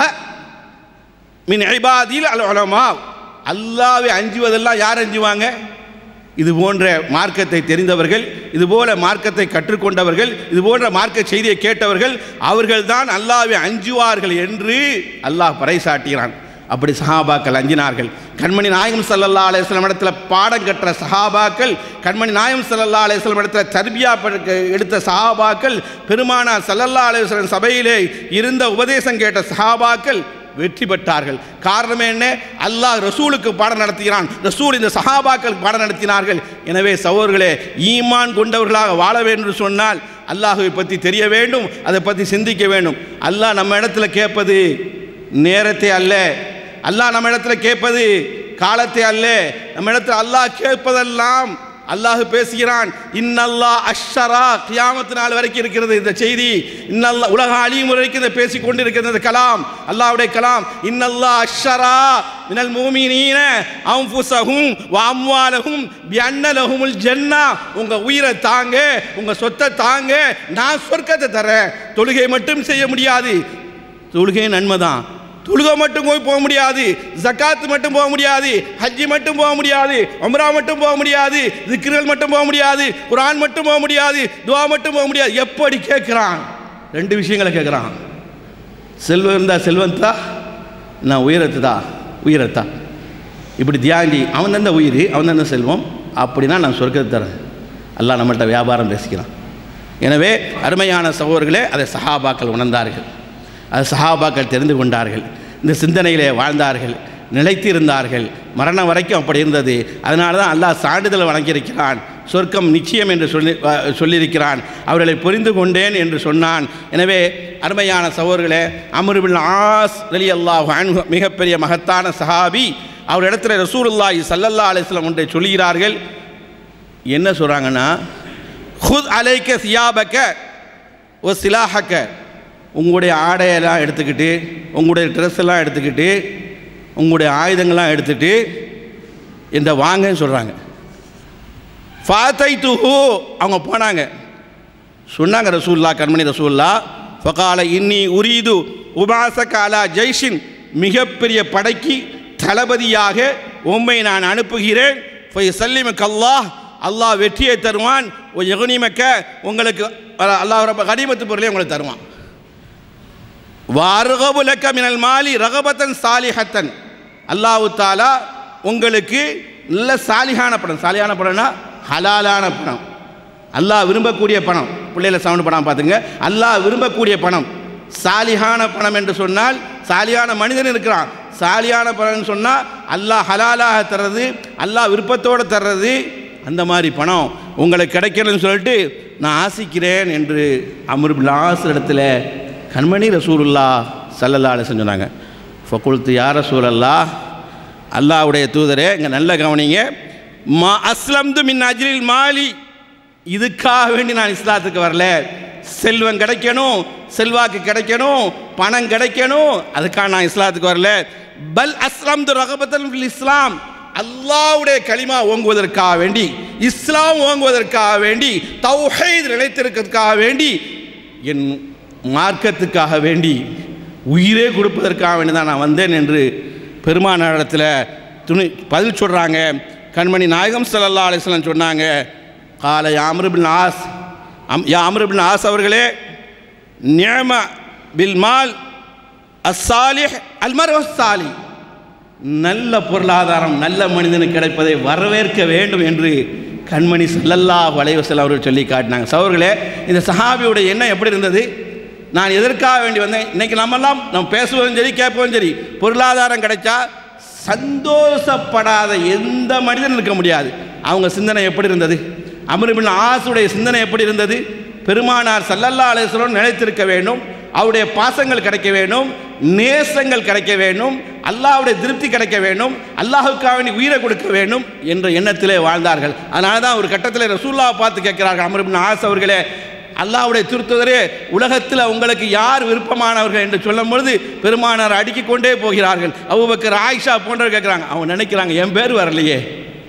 [SPEAKER 1] மின் ஐபாதில் அல் உலமா அல்லாவை அஞ்சுவதெல்லாம் யார் அஞ்சுவாங்க இது போன்ற மார்க்கத்தை தெரிந்தவர்கள் இது போல மார்க்கத்தை கற்றுக்கொண்டவர்கள் இது போன்ற மார்க்க செய்தியை கேட்டவர்கள் அவர்கள்தான் அல்லாவை அஞ்சுவார்கள் என்று அல்லாஹ் பறைசாட்டுகிறான் அப்படி சஹாபாக்கள் அஞ்சினார்கள் கண்மணி நாயகம் சல்லல்லா அலையம் இடத்துல பாடம் கற்ற சஹாபாக்கள் கண்மணி நாயகம் சல்லல்லா அலையம் இடத்துல தர்பியா படுக்க- எடுத்த சஹாபாக்கள் பெருமானா சல்லல்லா அலையம் சபையிலே இருந்த உபதேசம் கேட்ட சஹாபாக்கள் வெற்றி பெற்றார்கள் காரணம் என்ன அல்லாஹ் ரசூலுக்கு பாடம் நடத்துகிறான் ரசூல் இந்த சஹாபாக்கள் பாடம் நடத்தினார்கள் எனவே சகோதரர்களே ஈமான் கொண்டவர்களாக வாழ வேண்டும் என்று சொன்னால் அல்லாஹுவை பற்றி தெரிய வேண்டும் அதை பற்றி சிந்திக்க வேண்டும் அல்லாஹ் நம்ம இடத்துல கேட்பது நேரத்தை அல்ல அல்லாஹ் நம்ம இடத்துல கேட்பது காலத்தை அல்ல நம்ம இடத்துல அல்லாஹ் கேட்பதெல்லாம் அல்லாஹ் பேசுகிறான் இன்னல்லா அஷ்ஷரா கியாமத்து நாள் வரைக்கும் இருக்கிறது இந்த செய்தி இன்னல்லா உலக அழியும் வரைக்கும் இதை பேசிக் கொண்டிருக்கிறது இந்த கலாம் அல்லாஹ்வுடைய கலாம் இன்னல்லா அஷ்ஷரா மினல் மூமினீன அன்ஃபுஸஹும் வ அம்வாலஹும் பிஅன்னலஹுமுல் ஜன்னா உங்க உயிரை தாங்க உங்க சொத்தை தாங்க நான் சொர்க்கத்தை தரேன் தொழுகை மட்டும் செய்ய முடியாது தொழுகை நன்மை தான் தொழுகை மட்டும் போய் போக முடியாது ஜக்காத் மட்டும் போக முடியாது ஹஜ்ஜி மட்டும் போக முடியாது உம்ரா மட்டும் போக முடியாது திக்ருகள் மட்டும் போக முடியாது குர்ஆன் மட்டும் போக முடியாது துவா மட்டும் போக முடியாது எப்படி கேட்குறான் ரெண்டு விஷயங்களை கேட்குறான் செல்வம் இருந்தால் செல்வந்தா நான் உயரத்துதா உயரத்தா இப்படி தியாகி அவன் தந்த உயிர் அவன் தந்த செல்வம் அப்படின்னா நான் சொர்க்கத்தை தரேன் அல்லாஹ் நம்மள்ட்ட வியாபாரம் பேசிக்கிறான் எனவே அருமையான சகோதரர்களே அதை சஹாபாக்கள் உணர்ந்தார்கள் அது சஹாபாக்கள் தெரிந்து கொண்டார்கள் இந்த சிந்தனையிலே வாழ்ந்தார்கள் நிலைத்து இருந்தார்கள் மரணம் வரைக்கும் அப்படி இருந்தது அதனால தான் அல்லாஹ் சான்றிதழ் வழங்கியிருக்கிறான் சொர்க்கம் நிச்சயம் என்று சொல்லி அஹ், சொல்லியிருக்கிறான் அவர்களை புரிந்து கொண்டேன் என்று சொன்னான் எனவே அருமையான சகோதரர்களே அமருபின் ஆஸ் அலி அல்லாஹ் மிகப்பெரிய மகத்தான சஹாபி அவர் இடத்துல ரசூலுல்லாஹி ஸல்லல்லாஹு அலைஹி வஸல்லம் ஒன்றை சொல்கிறார்கள் என்ன சொல்கிறாங்கன்னா ஹுத் அலைக்க சியாபக்க ஓ சிலாஹக்க உங்களுடைய ஆடையெல்லாம் எடுத்துக்கிட்டு உங்களுடைய ட்ரெஸ் எல்லாம் எடுத்துக்கிட்டு உங்களுடைய ஆயுதங்கள்லாம் எடுத்துட்டு இந்த வாங்கன்னு சொல்கிறாங்க ஃபாத்தை துஹு அவங்க போனாங்க சொன்னாங்க ரசூல்லா கண்மணி ரசூல்லா ஃபகால இன்னி உரீது உபாச காலா ஜெய்ஷின் மிகப்பெரிய படைக்கு தளபதியாக உம்மை நான் அனுப்புகிறேன் ஃபை சல்லிமக் அல்லாஹ் அல்லாஹ் வெற்றியை தருவான் ஓ யகுனிமக்க உங்களுக்கு அல்லாஹ் ரப்ப கனிமத்து பொருளை உங்களுக்கு தருவான் வாரகபுலக்க மினல் மாலி ரகபத்தன் சாலிஹத்தன் அல்லாஹு தாலா உங்களுக்கு நல்ல சாலிகான பணம் சாலியான பணம்னா ஹலாலான பணம் அல்லாஹ் விரும்பக்கூடிய பணம் பிள்ளையில சவுண்ட் பணம் பார்த்துங்க அல்லாஹ் விரும்பக்கூடிய பணம் சாலிகான பணம் என்று சொன்னால் சாலியான மனிதன் இருக்கிறான் சாலியான பணம்னு சொன்னால் அல்லாஹ் ஹலாலாக தர்றது அல்லாஹ் விருப்பத்தோடு தர்றது அந்த மாதிரி பணம் உங்களுக்கு கிடைக்கணும்னு சொல்லிட்டு நான் ஆசிக்கிறேன் என்று அமருபிலாஸ் இடத்துல கண்மணி ரசூலுல்லா சல்லல்லா அலிசன் சொன்னாங்க ஃபகுல்த்து யார் ரசூலல்லா அல்லாஹ்வுடைய தூதரே இங்கே நல்ல கவனிங்க மா அஸ்லம்து மின் அஜ்ரில் மாலி இதுக்காக வேண்டி நான் இஸ்லாத்துக்கு வரல செல்வம் கிடைக்கணும் செல்வாக்கு கிடைக்கணும் பணம் கிடைக்கணும் அதுக்காக நான் இஸ்லாத்துக்கு வரல பல் அஸ்லாம் ரகபத்தன் ஃபில் இஸ்லாம் அல்லாஹ்வுடைய களிமா ஓங்குவதற்காக வேண்டி இஸ்லாம் ஓங்குவதற்காக வேண்டி தௌஹீத் நிலைத்திருக்கிறதுக்காக வேண்டி என் மார்க்கத்துக்காக வேண்டி உயிரே கொடுப்பதற்காக வேண்டி தான் நான் வந்தேன் என்று பெருமானாரிடத்தில் துணி பதில் சொல்கிறாங்க கண்மணி நாயகம் ஸல்லல்லாஹு அலைஹி வஸல்லம் சொன்னாங்க கால யாமருபின் ஆஸ் அம் யாமருபின் ஆஸ் அவர்களே நியம பில் மால் அஸ்ஸாலிஹ் அல்மர் சாலி நல்ல பொருளாதாரம் நல்ல மனிதனுக்கு கிடைப்பதை வரவேற்க வேண்டும் என்று கண்மணி ஸல்லல்லாஹு அலைஹி வஸல்லம் அவர்கள் சொல்லி காட்டினாங்க சகோதரர்களே இந்த சஹாபியுடைய எண்ணம் எப்படி இருந்தது நான் எதற்காக வேண்டி வந்தேன் இன்னைக்கு நம்மெல்லாம் நம்ம பேசுவதும் சரி கேட்பதும் சரி பொருளாதாரம் கிடைச்சா சந்தோஷப்படாத எந்த மனிதனும் இருக்க முடியாது அவங்க சிந்தனை எப்படி இருந்தது அமருபின் ஆசுடைய சிந்தனை எப்படி இருந்தது பெருமானார் சல்லல்லா அலேஸ்வரம் நிலைத்திருக்க வேண்டும் அவருடைய பாசங்கள் கிடைக்க வேண்டும் நேசங்கள் கிடைக்க வேண்டும் அல்லாஹ்வுடைய திருப்தி கிடைக்க வேண்டும் அல்லாஹுக்காக வேண்டி உயிரை கொடுக்க வேண்டும் என்ற எண்ணத்திலே வாழ்ந்தார்கள் அதனால தான் ஒரு கட்டத்தில் ரசூல்லாவை பார்த்து கேட்கிறார்கள் அமருபின் ஆஸ் அவர்களே அல்லாஹ்வுடைய திருத்துவரே உலகத்தில் உங்களுக்கு யார் விருப்பமானவர்கள் என்று சொல்லும் பொழுது பெருமானார் அடுக்கிக் கொண்டே போகிறார்கள் அபூபக்கர் ஆயிஷா போன்றவர் கேட்குறாங்க அவங்க நினைக்கிறாங்க என் பேர் வரலையே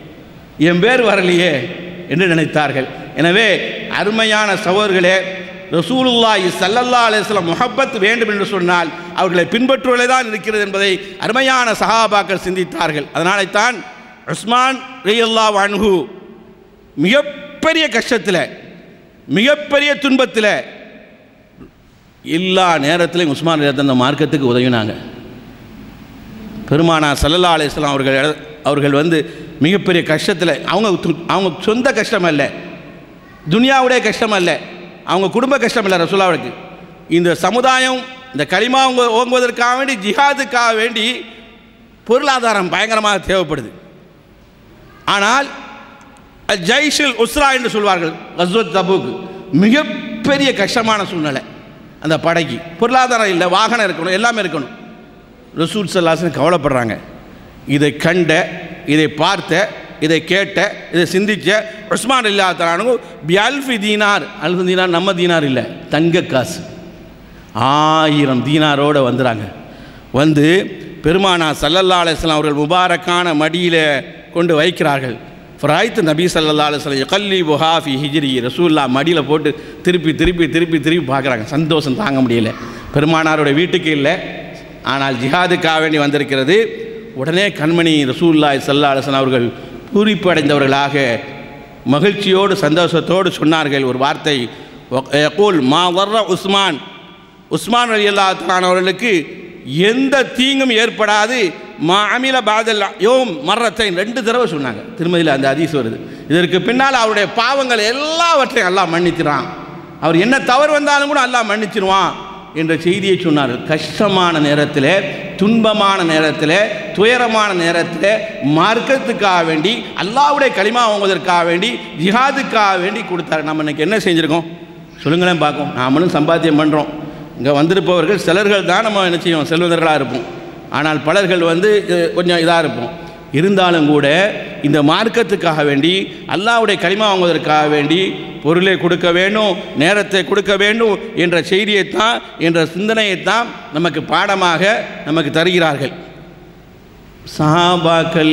[SPEAKER 1] என் பேர் வரலையே என்று நினைத்தார்கள் எனவே அருமையான சகோதரர்களே ரசூலுல்லாஹி ஸல்லல்லாஹு அலைஹி வஸல்லம் முஹப்பத் வேண்டும் என்று சொன்னால் அவர்களை பின்பற்றுவதே தான் இருக்கிறது என்பதை அருமையான சஹாபாக்கள் சிந்தித்தார்கள் அதனாலே தான் உஸ்மான் ரலியல்லாஹு அன்ஹு மிகப்பெரிய கஷ்டத்தில் மிகப்பெரிய துன்பத்தில் எல்லா நேரத்திலையும் உஸ்மான் ரலியல்லாஹு அந்த மார்க்கத்துக்கு உதவினாங்க பெருமானா சல்லல்லா அலிஸ்லாம் அவர்கள் எட- அவர்கள் வந்து மிகப்பெரிய கஷ்டத்தில் அவங்க து- அவங்க சொந்த கஷ்டம் அல்ல துனியாவுடைய கஷ்டம் அல்ல அவங்க குடும்ப கஷ்டம் இல்லை ரசூலாவுக்கு இந்த சமுதாயம் இந்த களிமா ஓங்க ஓங்குவதற்காக வேண்டி ஜிஹாதுக்காக வேண்டி பொருளாதாரம் பயங்கரமாக தேவைப்படுது ஆனால் ஜெய்ஷில் உஸ்ரா என்று சொல்வார்கள் கஸ்வத் தபுக் மிகப்பெரிய கஷ்டமான சூழ்நிலை அந்த படைக்கு பொருளாதாரம் இல்லை வாகனம் இருக்கணும் எல்லாமே இருக்கணும் ரசூல் சல்லாசன் கவலைப்படுறாங்க இதை கண்ட இதை பார்த்த இதை கேட்ட இதை சிந்திச்ச உஸ்மான் இல்லா தலானு பியல்ஃபி தீனார் அல்ஃபு தீனார் நம்ம தீனார் இல்லை தங்க காசு ஆயிரம் தீனாரோடு வந்துறாங்க வந்து பெருமானா சல்லல்லா அலிஸ்லாம் அவர்கள் முபாரக்கான மடியில் கொண்டு வைக்கிறார்கள் ஃப்ராய்த்து நபி சல்லா அலுவலம் கல்லி புஹாஃபி ஹிஜ்ரி ரசூல்லா மடியில் போட்டு திருப்பி திருப்பி திருப்பி திருப்பி பார்க்குறாங்க சந்தோஷம் தாங்க முடியல பெருமானாரோட வீட்டுக்கு இல்லை ஆனால் ஜிஹாதுக்காக வேண்டி வந்திருக்கிறது உடனே கண்மணி ரசூல்லா சல்லா அலுவலம் அவர்கள் பூரிப்பு அடைந்தவர்களாக மகிழ்ச்சியோடு சந்தோஷத்தோடு சொன்னார்கள் ஒரு வார்த்தை யகூல் மா வர்ற உஸ்மான் உஸ்மான் அலி அல்லா அவர்களுக்கு எந்த தீங்கும் ஏற்படாது மா அமில பாதல் யோம் மர்ரத்தை ரெண்டு தடவை சொன்னாங்க திருமதியில் அந்த அதிசு வருது இதற்கு பின்னால் அவருடைய பாவங்கள் எல்லாவற்றையும் அல்லாஹ் மன்னிக்கிறான் அவர் என்ன தவறு வந்தாலும் கூட அல்லாஹ் மன்னிச்சிருவான் என்ற செய்தியை சொன்னார் கஷ்டமான நேரத்தில் துன்பமான நேரத்தில் துயரமான நேரத்தில் மார்க்கத்துக்காக வேண்டி அல்லாவுடைய களிமா வாங்குவதற்காக வேண்டி ஜிஹாதுக்காக வேண்டி கொடுத்தாரு நம்ம இன்னைக்கு என்ன செஞ்சுருக்கோம் சொல்லுங்களேன் பார்க்கும் நாமளும் சம்பாத்தியம் பண்ணுறோம் இங்கே வந்திருப்பவர்கள் சிலர்கள் தான் நம்ம என்ன செய்வோம் செல்வந்தர்களாக இருப்போம் ஆனால் பலர்கள் வந்து அஹ், கொஞ்சம் இதாக இருப்போம் இருந்தாலும் கூட இந்த மார்க்கத்துக்காக வேண்டி அல்லாவுடைய களிமா வாங்குவதற்காக வேண்டி பொருளை கொடுக்க வேண்டும் நேரத்தை கொடுக்க வேண்டும் என்ற செய்தியைத்தான் என்ற சிந்தனையைத்தான் நமக்கு பாடமாக நமக்கு தருகிறார்கள் சஹாபாக்கள்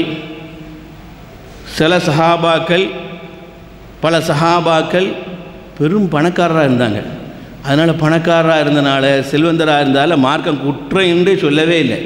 [SPEAKER 1] சில சஹாபாக்கள் பல சஹாபாக்கள் பெரும் பணக்காரராக இருந்தாங்க அதனால் பணக்காரராக இருந்தனால செல்வந்தராக இருந்தால மார்க்கம் குற்றம் என்று சொல்லவே இல்லை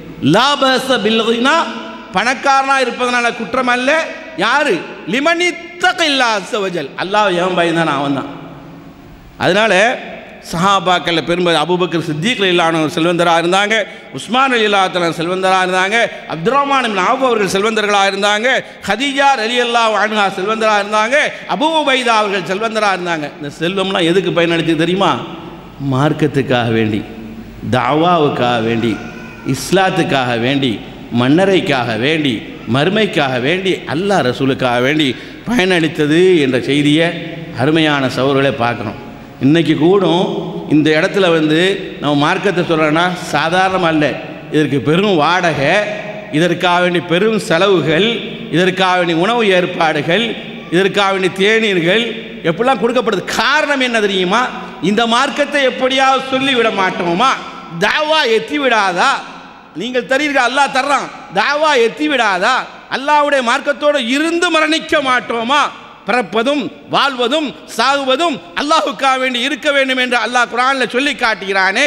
[SPEAKER 1] லாபச பில்னா பணக்காரனாக இருப்பதனால குற்றம் அல்ல யாரு லிமனித்தக இல்லா அசவஜல் அல்லாஹ் எவன் பயந்தான் அவன் தான் அதனால் சஹாபாக்களில் பெரும்பது அபுபக்கர் சித்திக் இல்லானவர் செல்வந்தராக இருந்தாங்க உஸ்மான் அலி அல்லாத்தலன் செல்வந்தராக இருந்தாங்க அப்துல் ரஹ்மான் இப்னு அவுஃப் அவர்கள் செல்வந்தர்களாக இருந்தாங்க ஹதீஜா அலி அல்லா வான்ஹா செல்வந்தராக இருந்தாங்க அபு உபைதா அவர்கள் செல்வந்தராக இருந்தாங்க இந்த செல்வம்லாம் எதுக்கு பயனளிச்சு தெரியுமா மார்க்கத்துக்காக வேண்டி தாவாவுக்காக வேண்டி இஸ்லாத்துக்காக வேண்டி மன்னரைக்காக வேண்டி மறுமைக்காக வேண்டி அல்லாஹ் ரசூலுக்காக வேண்டி பயனளித்தது என்ற செய்தியை அருமையான சௌர்களை பார்க்குறோம் இன்றைக்கி கூடும் இந்த இடத்துல வந்து நம்ம மார்க்கத்தை சொல்கிறோன்னா சாதாரணம் அல்ல இதற்கு பெரும் வாடகை இதற்காக வேண்டி பெரும் செலவுகள் இதற்காக வேண்டி உணவு ஏற்பாடுகள் இதற்காக வேண்டி தேநீர்கள் எப்படிலாம் கொடுக்கப்படுது காரணம் என்ன தெரியுமா இந்த மார்க்கத்தை எப்படியாவது சொல்லிவிட மாட்டோமா தாவா எத்தி விடாதா நீங்கள் தரீர்கள் அல்லாஹ் தர்றான் தாவா எத்தி விடாதா அல்லாஹ்வுடைய மார்க்கத்தோடு இருந்து மரணிக்க மாட்டோமா பிறப்பதும் வாழ்வதும் சாகுவதும் அல்லாஹுக்காக வேண்டி இருக்க வேண்டும் என்று அல்லாஹ் குரானில் சொல்லி காட்டுகிறானே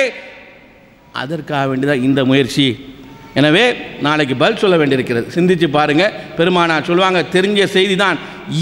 [SPEAKER 1] அதற்காக வேண்டிதான் இந்த முயற்சி எனவே நாளைக்கு பதில் சொல்ல வேண்டியிருக்கிறது சிந்திச்சு பாருங்க பெருமானார் சொல்லுவாங்க தெரிஞ்ச செய்தி தான்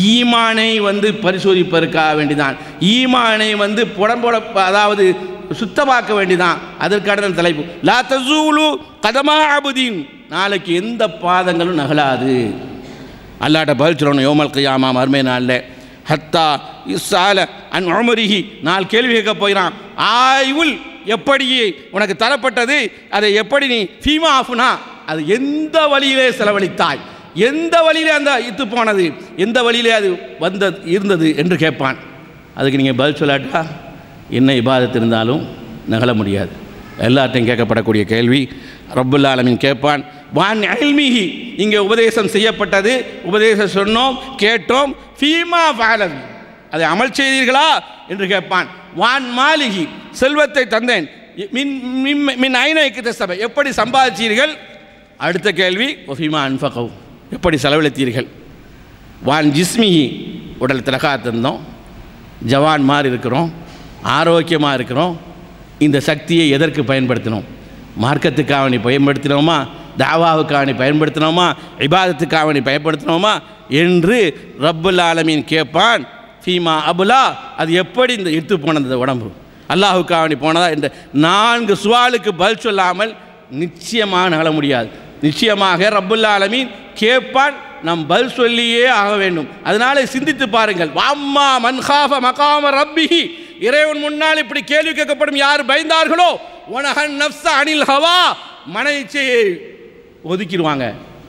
[SPEAKER 1] ஈமானை வந்து பரிசோதிப்பதற்காக வேண்டிதான் ஈமானை வந்து புடம்போட அதாவது சுத்தமாக்க வேண்டிதான் அதற்கான தலைப்பு லா தசூலு கதமா அபுதீன் நாளைக்கு எந்த பாதங்களும் நகலாது அல்லாட்ட பதில் சொல்லணும் யோமல் கையாமா மறுமை நாளில் ஹத்தா இஸ்ஸால அன் உமரிஹி நாலு கேள்வி கேட்க போகிறான் ஆய்வுல் எப்படி உனக்கு தரப்பட்டது அதை எப்படி நீ ஃபீமா ஆஃப்னா அது எந்த வழியிலே செலவழித்தாய் எந்த வழியிலே அந்த இத்து போனது எந்த வழியிலே அது வந்த இருந்தது என்று கேட்பான் அதுக்கு நீங்கள் பதில் சொல்லாட்டா என்ன இபாதத்து இருந்தாலும் நகல முடியாது எல்லார்ட்டையும் கேட்கப்படக்கூடிய கேள்வி ரப்புல் ஆலமீன் கேட்பான் வான் அல்மிஹி இங்கே உபதேசம் செய்யப்பட்டது உபதேசம் சொன்னோம் கேட்டோம் ஃபீமா பாலம் அதை அமல் செய்தீர்களா என்று கேட்பான் வான் மாலிகி செல்வத்தை தந்தேன் மின் மின்- மின் ஐநைக்கு சபை எப்படி சம்பாதிச்சீர்கள் அடுத்த கேள்வி ஒஃபிமா அன்ஃபகவ் எப்படி செலவழித்தீர்கள் வான் ஜிஸ்மிஹி உடல் திலகா தந்தோம் ஜவான் மாதிரி இருக்கிறோம் ஆரோக்கியமாக இருக்கிறோம் இந்த சக்தியை எதற்கு பயன்படுத்தினோம் மார்க்கத்துக்காக நீ பயன்படுத்தினோமா தாவாவுக்காக நீ பயன்படுத்தினோமா இபாதத்துக்காக நீ பயன்படுத்தினோமா என்று ரப்புல் ஆலமீன் கேட்பான் ஃபீமா அபுலா அது எப்படி இந்த இட்டு போனது இந்த உடம்பு அல்லாஹுக்காக நீ போனதா என்ற நான்கு சுவாலுக்கு பதில் சொல்லாமல் நிச்சயமாக நகல முடியாது நிச்சயமாக ரப்புல் ஆலமீன் கேட்பான் நாம் பதில் சொல்லியே ஆக வேண்டும் அதனால சிந்தித்து பாருங்கள் வாம்மா மன்ஹாஃப மகாம ரப்பிஹி இறைவன் முன்னால் இப்படி கேள்வி கேட்கப்படும் யார் பயந்தார்களோ உனஹன் நஃப்ஸ அனில் ஹவா மன இச்சையை ஒதுக்கிடுவாங்க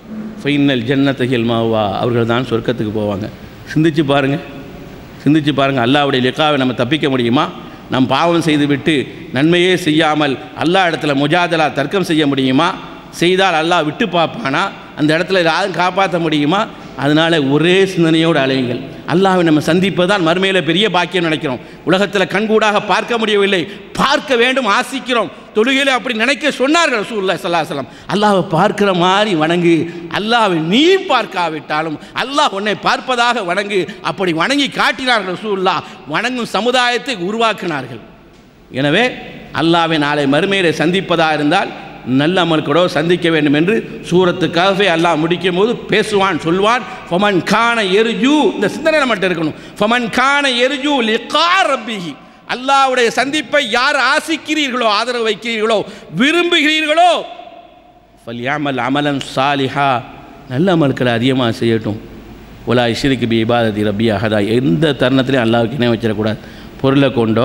[SPEAKER 1] ஃபைனல் ஜன்னத்தகில் மாவா அவர்கள் தான் சொர்க்கத்துக்கு போவாங்க சிந்திச்சு பாருங்க சிந்திச்சு பாருங்க அல்லாஹ்வுடைய லிக்காவை நம்ம தப்பிக்க முடியுமா நம் பாவம் செய்துவிட்டு நன்மையே செய்யாமல் அல்லாஹ் இடத்துல முஜாதலா தர்க்கம் செய்ய முடியுமா செய்தால் அல்லாஹ் விட்டு பார்ப்பானா அந்த இடத்துல யாரும் காப்பாற்ற முடியுமா
[SPEAKER 2] அதனால் ஒரே சிந்தனையோடு அலையுங்கள் அல்லாஹ்வை நம்ம சந்திப்பதுதான் மறுமையில் பெரிய பாக்கியம் நினைக்கிறோம் உலகத்தில் கண்கூடாக பார்க்க முடியவில்லை பார்க்க வேண்டும் ஆசிக்கிறோம் தொழுகையில் அப்படி நினைக்க சொன்னார்கள் ரசூல்லா சல்லாஹலம் அல்லாஹ்வை பார்க்கிற மாதிரி வணங்கு அல்லாஹ்வை நீ பார்க்காவிட்டாலும் அல்லாஹ் உன்னை பார்ப்பதாக வணங்கு அப்படி வணங்கி காட்டினார்கள் ரசூல்லா வணங்கும் சமுதாயத்தை உருவாக்கினார்கள் எனவே அல்லாஹ்வை நாளை மறுமையிலே சந்திப்பதாக இருந்தால் நல்ல அமல்களோ சந்திக்க வேண்டும் என்று சூரத்துக்காகவே அல்லாஹ் முடிக்கும் போது பேசுவான் சொல்வான் ஃபமன் கான எரிஜு இந்த சிந்தனை நம்மகிட்ட இருக்கணும் ஃபமன் கான எரிஜு லிகா ரப்பிஹி அல்லாஹ்வுடைய சந்திப்பை யார் ஆசிக்கிறீர்களோ ஆதரவு வைக்கிறீர்களோ விரும்புகிறீர்களோ ஃபல்யாமல் அமலன் சாலிஹா நல்ல அமல்களை அதிகமாக செய்யட்டும் ஒலா இஷ்ரிக்கு பி இபாததி ரப்பி அஹதா எந்த தருணத்திலையும் அல்லாவுக்கு இணை வச்சிடக்கூடாது பொருளை கொண்டோ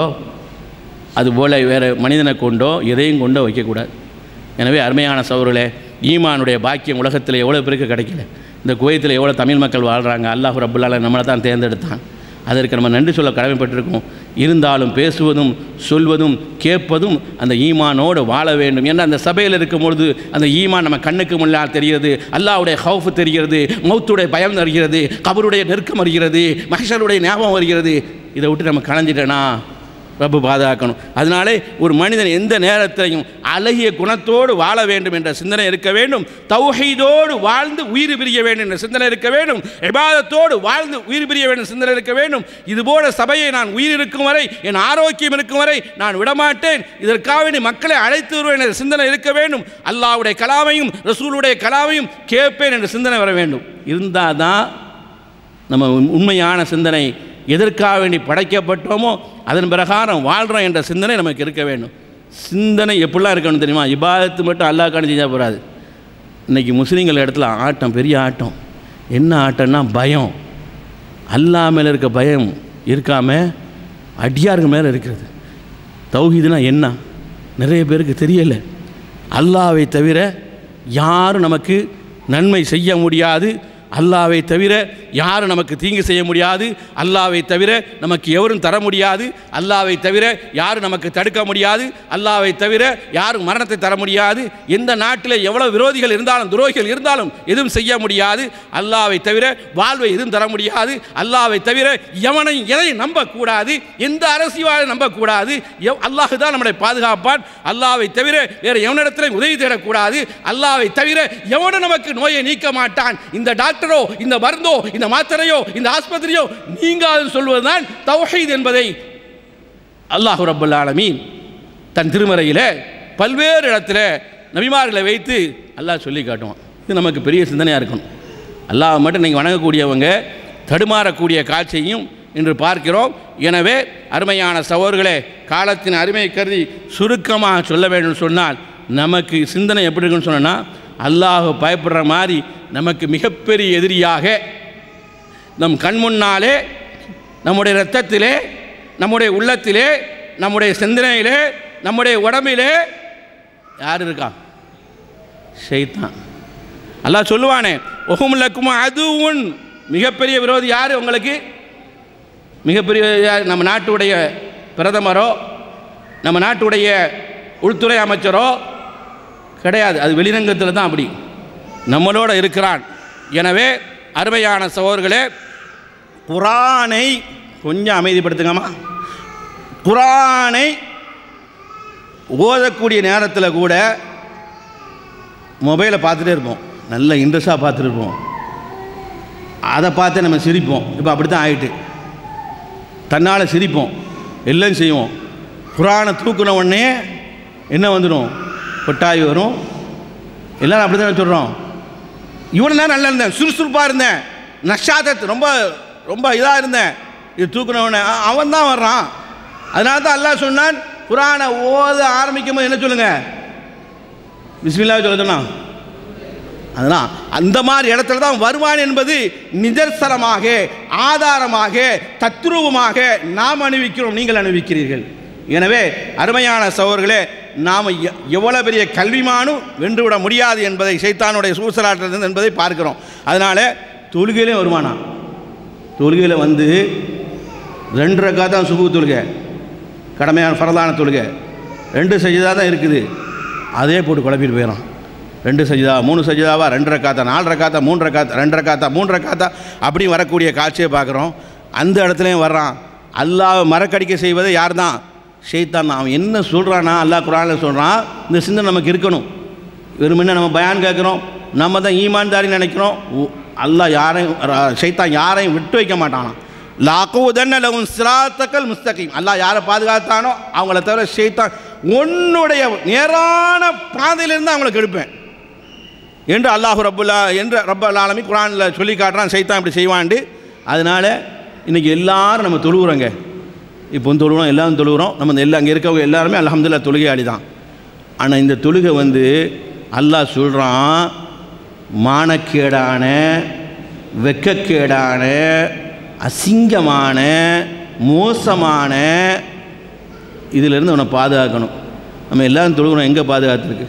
[SPEAKER 2] அதுபோல் வேறு மனிதனை கொண்டோ எதையும் கொண்டோ வைக்கக்கூடாது எனவே அருமையான சௌர்களே ஈமானுடைய பாக்கியம் உலகத்தில் எவ்வளோ பேருக்கு கிடைக்கல இந்த குவைத்தில் எவ்வளோ தமிழ் மக்கள் வாழ்கிறாங்க அல்லாஹ் ரப்புல்லால நம்மளை தான் தேர்ந்தெடுத்தான் அதற்கு நம்ம நன்றி சொல்ல கடமைப்பட்டிருக்கோம் இருந்தாலும் பேசுவதும் சொல்வதும் கேட்பதும் அந்த ஈமானோடு வாழ வேண்டும் ஏன்னா அந்த சபையில் இருக்கும் பொழுது அந்த ஈமான் நம்ம கண்ணுக்கு முன்னால் தெரிகிறது அல்லாஹ்வுடைய ஹவுஃப் தெரிகிறது மௌத்துடைய பயம் வருகிறது கபருடைய நெருக்கம் வருகிறது மஹஷருடைய ஞாபகம் வருகிறது இதை விட்டு நம்ம களைஞ்சிட்டேனா ரப்பு பாதுகாக்கணும் அதனாலே ஒரு மனிதன் எந்த நேரத்திலையும் அழகிய குணத்தோடு வாழ வேண்டும் என்ற சிந்தனை இருக்க வேண்டும் தௌஹீதோடு வாழ்ந்து உயிர் பிரிய வேண்டும் என்ற சிந்தனை இருக்க வேண்டும் இபாதத்தோடு வாழ்ந்து உயிர் பிரிய வேண்டும் சிந்தனை இருக்க வேண்டும் இதுபோல சபையை நான் உயிர் இருக்கும் வரை என் ஆரோக்கியம் இருக்கும் வரை நான் விடமாட்டேன் இதற்காக வேண்டி மக்களை அழைத்து வருவேன் என்ற சிந்தனை இருக்க வேண்டும் அல்லாஹ்வுடைய கலாமையும் ரசூலுடைய கலாமையும் கேட்பேன் என்ற சிந்தனை வர வேண்டும் இருந்தால் தான் நம்ம உண்- உண்மையான சிந்தனை எதற்காக வேண்டி படைக்கப்பட்டோமோ அதன் பிரகாரம் வாழ்கிறோம் என்ற சிந்தனை நமக்கு இருக்க வேண்டும் சிந்தனை எப்படிலாம் இருக்கணும் தெரியுமா இபாதத்து மட்டும் அல்லாஹ்க்கான செஞ்சால் போகாது இன்றைக்கி முஸ்லீம்கள் இடத்துல ஆட்டம் பெரிய ஆட்டம் என்ன ஆட்டம்னா பயம் அல்லாஹ் மேலே இருக்க பயம் இருக்காம அடியாருக்கு மேலே இருக்கிறது தௌஹீதுனா என்ன நிறைய பேருக்கு தெரியலை அல்லாவை தவிர யாரும் நமக்கு நன்மை செய்ய முடியாது அல்லாவை தவிர யாரும் நமக்கு தீங்கு செய்ய முடியாது அல்லாவை தவிர நமக்கு எவரும் தர முடியாது அல்லாவை தவிர யாரும் நமக்கு தடுக்க முடியாது அல்லாவை தவிர யாரும் மரணத்தை தர முடியாது எந்த நாட்டில் எவ்வளோ விரோதிகள் இருந்தாலும் துரோகிகள் இருந்தாலும் எதுவும் செய்ய முடியாது அல்லாவை தவிர வாழ்வை எதுவும் தர முடியாது அல்லாவை தவிர எவனையும் எதையும் நம்பக்கூடாது எந்த அரசியலாலும் நம்பக்கூடாது எவ் அல்லாஹ் தான் நம்மளை பாதுகாப்பான் அல்லாவை தவிர வேறு எவனிடத்திலும் உதவி தேடக்கூடாது அல்லாவை தவிர எவனும் நமக்கு நோயை நீக்க மாட்டான் இந்த டாக்டரோ இந்த மருந்தோ இந்த மாத்திரையோ இந்த ஆஸ்பத்திரியோ நீங்காது சொல்வதுதான் தௌஹீத் என்பதை அல்லாஹ் ரப்பல் ஆலமீன் தன் திருமறையில் பல்வேறு இடத்துல நபிமார்களை வைத்து அல்லாஹ் சொல்லி காட்டுவான் இது நமக்கு பெரிய சிந்தனையாக இருக்கணும் அல்லாஹ் மட்டும் நீங்கள் வணங்கக்கூடியவங்க தடுமாறக்கூடிய காட்சியையும் இன்று பார்க்கிறோம் எனவே அருமையான சகோதரர்களே காலத்தின் அருமை கருதி சுருக்கமாக சொல்ல வேண்டும் சொன்னால் நமக்கு சிந்தனை எப்படி இருக்குன்னு சொன்னோன்னா அல்லாஹ் பயப்படுற மாதிரி நமக்கு மிகப்பெரிய எதிரியாக நம் கண் முன்னாலே நம்முடைய இரத்தத்திலே நம்முடைய உள்ளத்திலே நம்முடைய சிந்தனையிலே நம்முடைய உடம்பிலே யார் இருக்கா ஷைத்தான் அல்லாஹ் சொல்லுவானே ஒஹுமுல்லக்கும் அதுவும் மிகப்பெரிய விரோதி யார் உங்களுக்கு மிகப்பெரிய யார் நம்ம நாட்டுடைய பிரதமரோ நம்ம நாட்டுடைய உள்துறை அமைச்சரோ கிடையாது அது வெளிரங்கத்தில் தான் அப்படி நம்மளோட இருக்கிறான் எனவே அருமையான சகோதரர்களே குரானை கொஞ்சம் அமைதிப்படுத்துங்கம்மா குரானை ஓதக்கூடிய நேரத்தில் கூட மொபைலை பார்த்துட்டே இருப்போம் நல்ல இன்ட்ரெஸ்டாக பார்த்துட்டு இருப்போம் அதை பார்த்து நம்ம சிரிப்போம் இப்போ அப்படி தான் ஆயிட்டு தன்னால் சிரிப்போம் எல்லாம் செய்வோம் குரானை தூக்குன உடனே என்ன வந்துடும் கொட்டாய் வரும் எல்லாரும் அப்படி தான் சொல்கிறோம் இவ்வளோ நேரம் நல்லா இருந்தேன் சுறுசுறுப்பாக இருந்தேன் நஷாதத் ரொம்ப ரொம்ப இதாக இருந்தேன் இது தூக்குனவனே அவன் தான் வர்றான் அதனால தான் அல்லாஹ் சொன்னான் குரானை ஓத ஆரம்பிக்கும் போது என்ன சொல்லுங்க பிஸ்மில்லா சொல்ல சொன்னான் அதனால் அந்த மாதிரி இடத்துல தான் வருவான் என்பது நிதர்சனமாக ஆதாரமாக தத்ரூபமாக நாம் அணிவிக்கிறோம் நீங்கள் அணிவிக்கிறீர்கள் எனவே அருமையான சகோதரர்களே நாம் எ- எவ்வளவு பெரிய கல்விமானும் வென்றுவிட முடியாது என்பதை சைத்தானுடைய சூசலாட்டது என்பதை பார்க்கிறோம் அதனால் தொழுகையிலே வருவானா தொழுகையில் வந்து ரெண்டு ரக்கா தான் சுபு தொழுகை கடமையான ஃபரதான தொழுகை ரெண்டு செஞ்சதாக தான் இருக்குது அதே போட்டு குழப்பிட்டு போயிடும் ரெண்டு சஜிதா மூணு சஜிதாவா ரெண்டு ரக்காத்தா நாலு ரக்காத்தா மூணு ரக்காத்தா ரெண்டு ரக்காத்தா மூணு ரக்காத்தா அப்படி வரக்கூடிய காட்சியை பார்க்குறோம் அந்த இடத்துலையும் வர்றான் அல்லாஹ் மறக்கடிக்க செய்வது யார் தான் ஷெய்தான் தான் அவன் என்ன சொல்கிறானா அல்லாஹ் குரானில் சொல்கிறான் இந்த சிந்தனை நமக்கு இருக்கணும் வெறுமனே நம்ம பயான் கேட்குறோம் நம்ம தான் ஈமான்தாரி நினைக்கிறோம் உ- அல்லாஹ் யாரையும் ர- ஷைத்தான் யாரையும் விட்டு வைக்க மாட்டானாம் லாக்குதன்ன லகும் சிராத்தக்கல் முஸ்தகீம் அல்லாஹ் யாரை பாதுகாத்தானோ அவங்கள தவிர ஷைத்தான் உன்னுடைய நேரான பாதையிலிருந்து அவங்கள கெடுப்பேன் என்று அல்லாஹ் ரப்புல்லா என்று ரப்பல் ஆலமி குரானில் சொல்லி காட்டுறான் சைத்தான் இப்படி செய்வான்ட்டு அதனால் இன்றைக்கி எல்லாரும் நம்ம தொழுகிறோங்க இப்போ வந்து தொழுகிறோம் எல்லாரும் தொழுகிறோம் நம்ம இந்த எல்லா அங்கே இருக்கவங்க எல்லாருமே அல்ஹம்துலில்லாஹ் தொழுகையாளி தான் ஆனால் இந்த தொழுகை வந்து அல்லாஹ் சொல்கிறான் மானக்கேடான வெக்கக்கேடான அசிங்கமான மோசமான இதிலிருந்து அவனை பாதுகாக்கணும் நம்ம எல்லாரும் தொழுகிறோம் எங்கே பாதுகாத்துருக்கு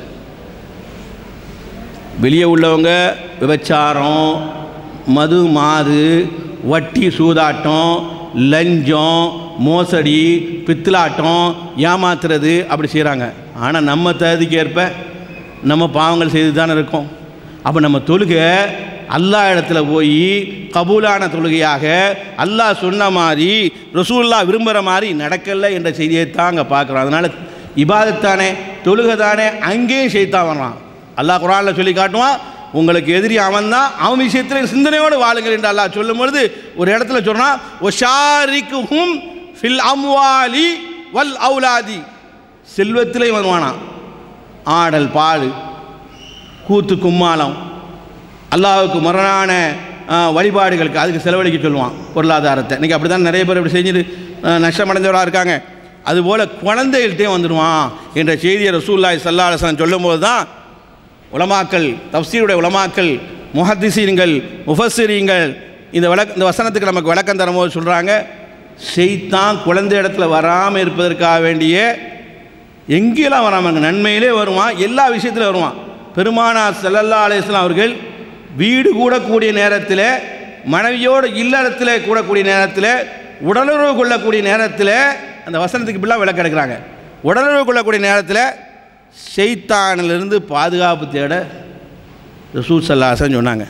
[SPEAKER 2] வெளியே உள்ளவங்க விபச்சாரம் மது மாது வட்டி சூதாட்டம் லஞ்சம் மோசடி பித்தலாட்டம் ஏமாத்துறது அப்படி செய்கிறாங்க ஆனால் நம்ம தகுதிக்கு ஏற்ப நம்ம பாவங்கள் செய்து தானே இருக்கோம் அப்போ நம்ம தொழுகை அல்லாஹ் இடத்துல போய் கபூலான தொழுகையாக அல்லாஹ் சொன்ன மாதிரி ரசூல்லா விரும்புகிற மாதிரி நடக்கலை என்ற செய்தியை தான் அங்கே பார்க்குறோம் அதனால் இபாதத்தானே தொழுகை தானே அங்கேயும் செய்தான் வர்றான் அல்லாஹ் குரானில் சொல்லி காட்டுவான் உங்களுக்கு எதிரி அவன் தான் அவன் விஷயத்தில் சிந்தனையோடு வாழுங்கள் என்று அல்லாஹ் சொல்லும் பொழுது ஒரு இடத்துல சொல்கிறான் ஒஷாரிக்குஹும் ஃபில் அம்வாலி வல் அவுலாதி செல்வத்திலே வருவானாம் ஆடல் பாடு கூத்து கும்மாளம் அல்லாஹ்வுக்கு முரணான ஆ, வழிபாடுகளுக்கு அதுக்கு செலவழிக்க சொல்லுவான் பொருளாதாரத்தை இன்றைக்கி அப்படி தான் நிறைய பேர் இப்படி செஞ்சுட்டு ஆ, நஷ்டமடைஞ்சவராக இருக்காங்க அதுபோல் குழந்தைகள்கிட்டே வந்துடுவான் என்ற செய்தியை ரசூல்லாய் சல்லாஹன் சொல்லும்போது தான் உலமாக்கள் தப்சீருடைய உலமாக்கள் முஹத்திசீன்கள் முஃபஸ்ஸிரீன்கள் இந்த விளக்க இந்த வசனத்துக்கு நமக்கு விளக்கம் தரும்போது சொல்கிறாங்க செய்தான் குழந்தை இடத்துல வராமல் இருப்பதற்காக வேண்டிய எங்கேலாம் வராமங்க நன்மையிலே வருவான் எல்லா விஷயத்திலும் வருவான் பெருமானார் ஸல்லல்லாஹு அலைஹி வஸல்லம் அவர்கள் வீடு கூடக்கூடிய நேரத்தில் மனைவியோடு இல்லறத்தில் கூடக்கூடிய நேரத்தில் உடலுறவு கொள்ளக்கூடிய நேரத்தில் அந்த வசனத்துக்கு இப்படிலாம் விளக்கம் எடுக்கிறாங்க உடலுறவு கொள்ளக்கூடிய நேரத்தில் ஷைத்தானிலிருந்து பாதுகாப்பு தேட ரசூல் சல்லாசன் சொன்னாங்க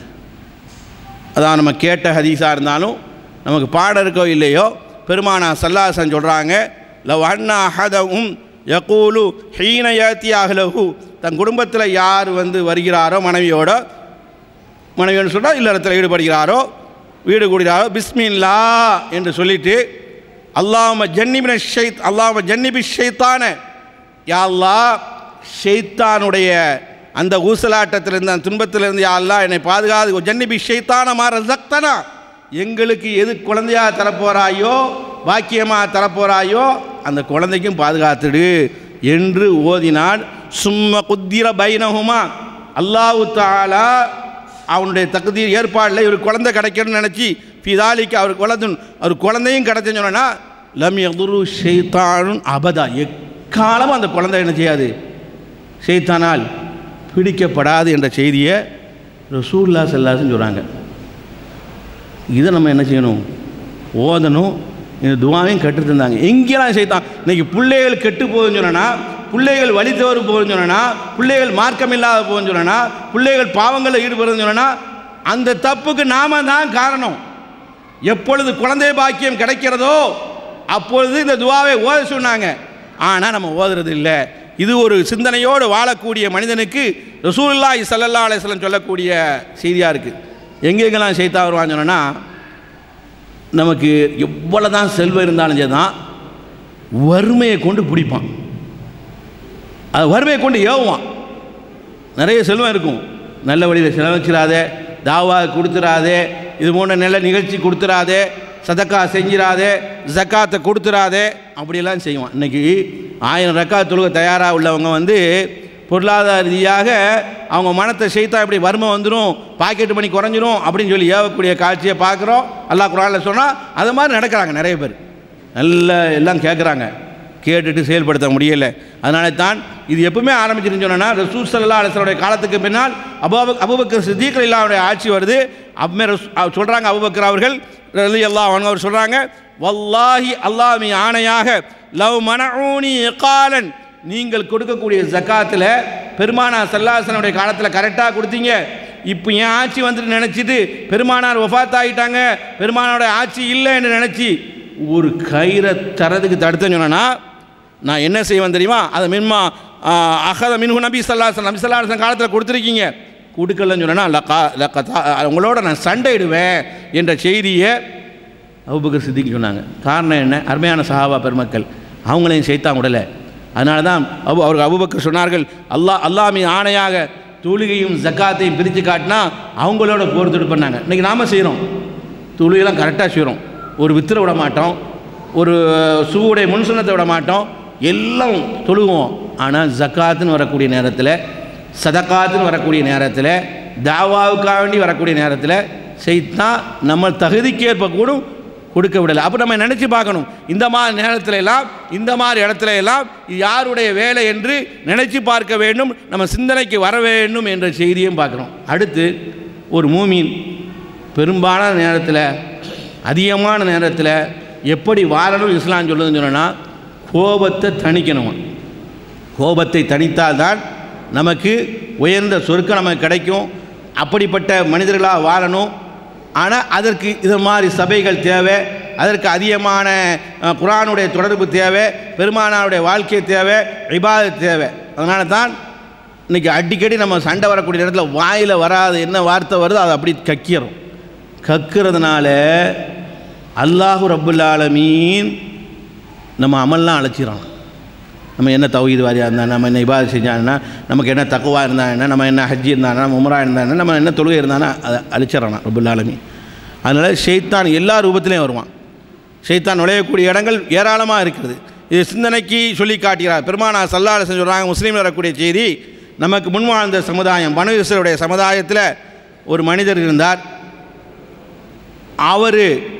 [SPEAKER 2] அதான் நம்ம கேட்ட ஹதீஸாக இருந்தாலும் நமக்கு பாடம் இருக்கோ இல்லையோ பெருமானா சல்லாசன் சொல்கிறாங்க லவ் அண்ணா அஹதவும் யகூலு ஹீன யாத்தி அஹ்லஹு தன் குடும்பத்தில் யார் வந்து வருகிறாரோ மனைவியோட மனைவின்னு சொன்னால் இல்லறத்தில் ஈடுபடுகிறாரோ வீடு கூடுகிறாரோ பிஸ்மில்லா என்று சொல்லிட்டு அல்லாம ஜன்னிபின ஷைத் அல்லாம ஜன்னிபி ஷைத்தான யா அல்லாஹ் ஷைத்தானுடைய அந்த ஊசலாட்டத்திலிருந்து அந்த துன்பத்திலிருந்து யா அல்லாஹ் என்னை பாதுகாது ஜன்னிபி ஷைத்தான மாற ரத்தனா எங்களுக்கு எது குழந்தையாக தரப்போறாயோ பாக்கியமாக தரப்போறாயோ அந்த குழந்தைக்கும் பாதுகாத்துடு என்று ஓதினான் சும்ம குத்திர பைனஹுமா அல்லாஹு தாலா அவனுடைய தகுதியில் ஏற்பாடில் இவர் குழந்தை கிடைக்கணும்னு நினச்சி பிதாலிக்கு அவர் குழந்தை அவர் குழந்தையும் கிடைச்சேன்னு சொன்னா லம் எதுரு ஷெய்தானும் அபதா எக்காலமும் அந்த குழந்தை என்ன செய்யாது ஷெய்தானால் பிடிக்கப்படாது என்ற செய்தியை ரசூல்லா செல்லாசுன்னு சொல்கிறாங்க இதை நம்ம என்ன செய்யணும் ஓதணும் இந்த துவாவையும் கற்றுத் தந்தாங்க எங்கேலாம் செய்தான் இன்னைக்கு பிள்ளைகள் கெட்டு போகுதுன்னு சொன்னா பிள்ளைகள் வழி தவறு போகுதுன்னு சொன்னா பிள்ளைகள் மார்க்கம் இல்லாத போகுதுன்னு சொன்னா பிள்ளைகள் பாவங்களில் ஈடுபடுதுன்னு சொன்னா அந்த தப்புக்கு நாம தான் காரணம் எப்பொழுது குழந்தை பாக்கியம் கிடைக்கிறதோ அப்பொழுது இந்த துவாவை ஓத சொன்னாங்க ஆனால் நம்ம ஓதுறது இல்லை இது ஒரு சிந்தனையோடு வாழக்கூடிய மனிதனுக்கு ரசூலுல்லாஹி ஸல்லல்லாஹு அலைஹி வஸல்லம் சொல்லக்கூடிய செய்தியாக இருக்குது எங்கெங்கெல்லாம் செய்தா வருவான்னு சொன்னா நமக்கு எவ்வளோ தான் செல்வம் இருந்தாலும் சரி தான் வறுமையை கொண்டு பிடிப்பான் அது வறுமையை கொண்டு ஏவுவான் நிறைய செல்வம் இருக்கும் நல்ல வழியில் செலவச்சிடாதே தாவா கொடுத்துடாதே இது போன்ற நல்ல நிகழ்ச்சி கொடுத்துடாதே சதக்கா செஞ்சிடாதே ஜக்காத்தை கொடுத்துடாதே அப்படியெல்லாம் செய்வான் இன்னைக்கு ஆயிரம் ரக்கா தொழுக தயாராக உள்ளவங்க வந்து பொருளாதார ரீதியாக அவங்க மனத்தை செய்தா இப்படி வறுமை வந்துடும் பாக்கெட் பண்ணி குறைஞ்சிரும் அப்படின்னு சொல்லி ஏவக்கூடிய காட்சியை பார்க்குறோம் அல்லாஹ் குரானில் சொன்னால் அது மாதிரி நடக்கிறாங்க நிறைய பேர் நல்ல எல்லாம் கேட்குறாங்க கேட்டுட்டு செயல்படுத்த முடியலை அதனால தான் இது எப்பவுமே ஆரம்பிச்சிருந்து சொன்னோன்னா ரசூல் சல்லா அலிஸ்வருடைய காலத்துக்கு பின்னால் அபுப அபுபக்கர் சித்திகள் இல்லாவுடைய ஆட்சி வருது அப்பமே சொல்கிறாங்க அபுபக்கர் அவர்கள் ரலி அல்லாஹ் அவங்க அவர் சொல்கிறாங்க வல்லாஹி அல்லாஹ் மீ ஆணையாக லவ் மனஊனி காலன் நீங்கள் கொடுக்கக்கூடிய ஜக்காத்தில் பெருமானா சல்லாசனுடைய காலத்தில் கரெக்டாக கொடுத்தீங்க இப்போ என் ஆட்சி வந்துட்டு நினச்சிட்டு பெருமானார் ஒஃபாத் ஆகிட்டாங்க பெருமானாரோட ஆட்சி இல்லை என்று நினச்சி ஒரு கயிறை தரதுக்கு தடுத்தேன்னு சொன்னேன்னா நான் என்ன செய்வேன் தெரியுமா அதை மின்மா அகத மின்ஹு நபி சல்லாசன் நபி சல்லாசன் காலத்தில் கொடுத்துருக்கீங்க கொடுக்கலன்னு சொன்னேன்னா லக்கா லக்கா உங்களோட நான் சண்டையிடுவேன் என்ற செய்தியை அபுபக்கர் சித்திக்கு சொன்னாங்க காரணம் என்ன அருமையான சஹாபா பெருமக்கள் அவங்களையும் செய்தான் விடலை அதனால தான் அபு அவர்கள் அபுபக்கர் சொன்னார்கள் அல்லாஹ் அல்லாஹ் மீது ஆணையாக தொழுகையும் ஜக்காத்தையும் பிரித்து காட்டினா அவங்களோட போர் பண்ணாங்க இன்றைக்கி நாம் செய்கிறோம் தொழுகையெல்லாம் கரெக்டாக செய்கிறோம் ஒரு வித்திர விட மாட்டோம் ஒரு சூவுடைய முன்சுனத்தை விட மாட்டோம் எல்லாம் தொழுகுவோம் ஆனால் ஜக்காத்துன்னு வரக்கூடிய நேரத்தில் சதக்காத்துன்னு வரக்கூடிய நேரத்தில் தாவாவுக்காக வேண்டி வரக்கூடிய நேரத்தில் செய்தான் நம்ம தகுதிக்கேற்ப கூடும் கொடுக்க விடலை அப்போ நம்ம நினச்சி பார்க்கணும் இந்த மாதிரி நேரத்துல எல்லாம் இந்த மாதிரி இடத்துல எல்லாம் இது யாருடைய வேலை என்று நினச்சி பார்க்க வேண்டும் நம்ம சிந்தனைக்கு வர வேண்டும் என்ற செய்தியும் பார்க்குறோம் அடுத்து ஒரு மூமீன் பெரும்பாலான நேரத்தில் அதிகமான நேரத்தில் எப்படி வாழணும் இஸ்லாம் சொல்லுதுன்னு சொன்னோன்னா கோபத்தை தணிக்கணுமா கோபத்தை தணித்தால்தான் நமக்கு உயர்ந்த சொர்க்கம் நமக்கு கிடைக்கும் அப்படிப்பட்ட மனிதர்களாக வாழணும் ஆனால் அதற்கு இது மாதிரி சபைகள் தேவை அதற்கு அதிகமான அஹ், குர்ஆனுடைய தொடர்பு தேவை பெருமானாருடைய வாழ்க்கை தேவை இபாதத் தேவை அதனால தான் இன்றைக்கி அடிக்கடி நம்ம சண்டை வரக்கூடிய நேரத்தில் வாயில் வராத என்ன வார்த்தை வருதோ அதை அப்படி கக்கிறோம் கக்கிறதுனால அல்லாஹு ரப்புல் ஆலமீன் நம்ம அமல்லாம் அழைச்சிடறோம் நம்ம என்ன தௌஹீது வாரியாக இருந்தா நம்ம என்ன இபாதத் செஞ்சாங்கன்னா நமக்கு என்ன தக்குவா இருந்தா என்ன நம்ம என்ன ஹஜ்ஜி இருந்தானா நம்ம உம்ரா இருந்தா என்ன நம்ம என்ன தொழுகை இருந்தானா அதை அழிச்சிடறான் ரபுல் ஆலமீன் அதனால் ஷெய்தான் எல்லா ரூபத்திலையும் வருவான் ஷெய்தான் நுழையக்கூடிய இடங்கள் ஏராளமாக இருக்கிறது இது சிந்தனைக்கு சொல்லி காட்டுகிறார் பெருமானா சல்லால சொல்கிறாங்க முஸ்லீமில் வரக்கூடிய செய்தி நமக்கு முன்வாழ்ந்த சமுதாயம் பனு இஸ்ரேலுடைய சமுதாயத்தில் ஒரு மனிதர் இருந்தார் அவர்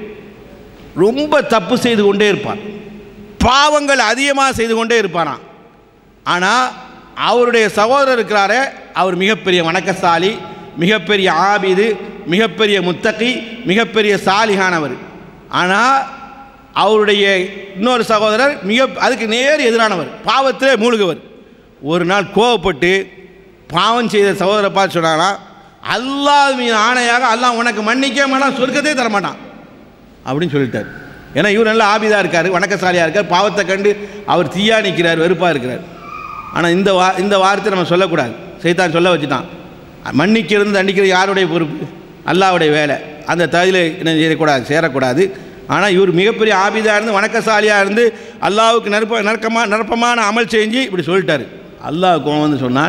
[SPEAKER 2] ரொம்ப தப்பு செய்து கொண்டே இருப்பார் பாவங்கள் அதிகமாக செய்து கொண்டே இருப்பாராம் ஆனால் அவருடைய சகோதரர் இருக்கிறாரே அவர் மிகப்பெரிய வணக்கசாலி மிகப்பெரிய ஆபிது மிகப்பெரிய முத்தகி மிகப்பெரிய சாலிகானவர் ஆனால் அவருடைய இன்னொரு சகோதரர் மிக அதுக்கு நேர் எதிரானவர் பாவத்திலே மூழ்குவர் ஒரு நாள் கோவப்பட்டு பாவம் செய்த சகோதரரை பார்த்து சொன்னாலாம் அல்லாஹ் மீது ஆணையாக அல்லாஹ் உனக்கு மன்னிக்க மாட்டான் சொர்க்கத்தை தரமாட்டான் அப்படின்னு சொல்லிட்டார் ஏன்னா இவர் நல்ல ஆபிதாக இருக்கார் வணக்கசாலியாக இருக்கார் பாவத்தை கண்டு அவர் தீயா நிற்கிறார் வெறுப்பாக இருக்கிறார் ஆனால் இந்த வா இந்த வார்த்தை நம்ம சொல்லக்கூடாது சைத்தான் சொல்ல வச்சுட்டான் மன்னிக்கிறது தண்டிக்கிறது யாருடைய பொறுப்பு அல்லாவுடைய வேலை அந்த தகுதியில் என்ன செய்யக்கூடாது சேரக்கூடாது ஆனால் இவர் மிகப்பெரிய ஆபிதாக இருந்து வணக்கசாலியாக இருந்து அல்லாவுக்கு நெருப்ப நெருக்கமாக நிரப்பமான அமல் செஞ்சு இப்படி சொல்லிட்டார் அல்லாஹ் கோவம் வந்து சொன்னான்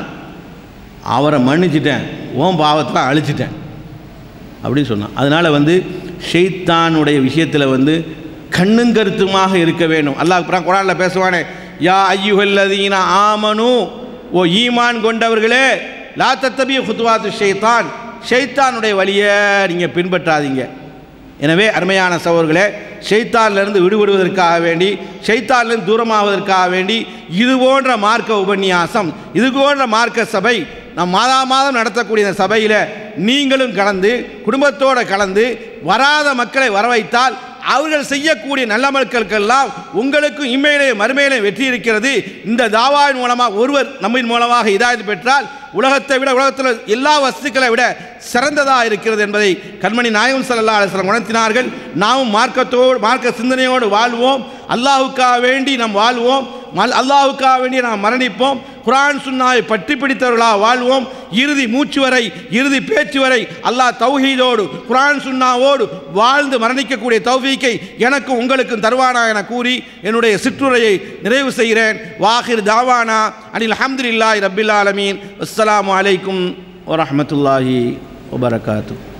[SPEAKER 2] அவரை மன்னிச்சிட்டேன் ஓன் பாவத்தெலாம் அழிச்சிட்டேன் அப்படின்னு சொன்னான் அதனால் வந்து ஷெய்தானுடைய விஷயத்தில் வந்து கண்ணும் கருத்துமாக இருக்க வேண்டும் அல்லாஹ் அப்புறம் குரானில் பேசுவானே யா ஐயுகல்லதீன ஆமனு ஓ ஈமான் கொண்டவர்களே லா தத்தபி ஹுத்வாத்து ஷெய்தான் ஷெய்தானுடைய வழியை நீங்கள் பின்பற்றாதீங்க எனவே அருமையான சகோதரர்களே ஷைத்தானிலிருந்து விடுபடுவதற்காக வேண்டி ஷைத்தானிலிருந்து தூரமாவதற்காக வேண்டி இது போன்ற மார்க்க உபன்யாசம் இது போன்ற மார்க்க சபை நம் மாதா மாதம் நடத்தக்கூடிய இந்த சபையில் நீங்களும் கலந்து குடும்பத்தோடு கலந்து வராத மக்களை வர வைத்தால் அவர்கள் செய்யக்கூடிய நல்ல மக்களுக்கெல்லாம் உங்களுக்கும் இம்மையிலே மறுமையிலே வெற்றி இருக்கிறது இந்த தாவாவின் மூலமாக ஒருவர் நம்மின் மூலமாக இதாயது பெற்றால் உலகத்தை விட உலகத்தில் எல்லா வஸ்துக்களை விட சிறந்ததாக இருக்கிறது என்பதை கண்மணி நாயகம் ஸல்லல்லாஹு அலைஹி வஸல்லம் உணர்த்தினார்கள் நாமும் மார்க்கத்தோடு மார்க்க சிந்தனையோடு வாழ்வோம் அல்லாஹுக்காக வேண்டி நாம் வாழ்வோம் மல் அல்லாஹுக்காக வேண்டி நாம் மரணிப்போம் குரான் சுன்னாவை பற்றி பிடித்தவர்களாக வாழ்வோம் இறுதி மூச்சு வரை இறுதி பேச்சு வரை அல்லாஹ் தௌஹீதோடு குரான் சுன்னாவோடு வாழ்ந்து மரணிக்கக்கூடிய தௌஃபீக்கை எனக்கும் உங்களுக்கும் தருவானா என கூறி என்னுடைய சிற்றுரையை நிறைவு செய்கிறேன் வாஹிர் தாவானா அனில் அஹமதுல்லாஹி ரபில் ஆலமீன் அஸ்ஸலாமு அலைக்கும் வரஹ்மத்துல்லாஹி வபரகாத்து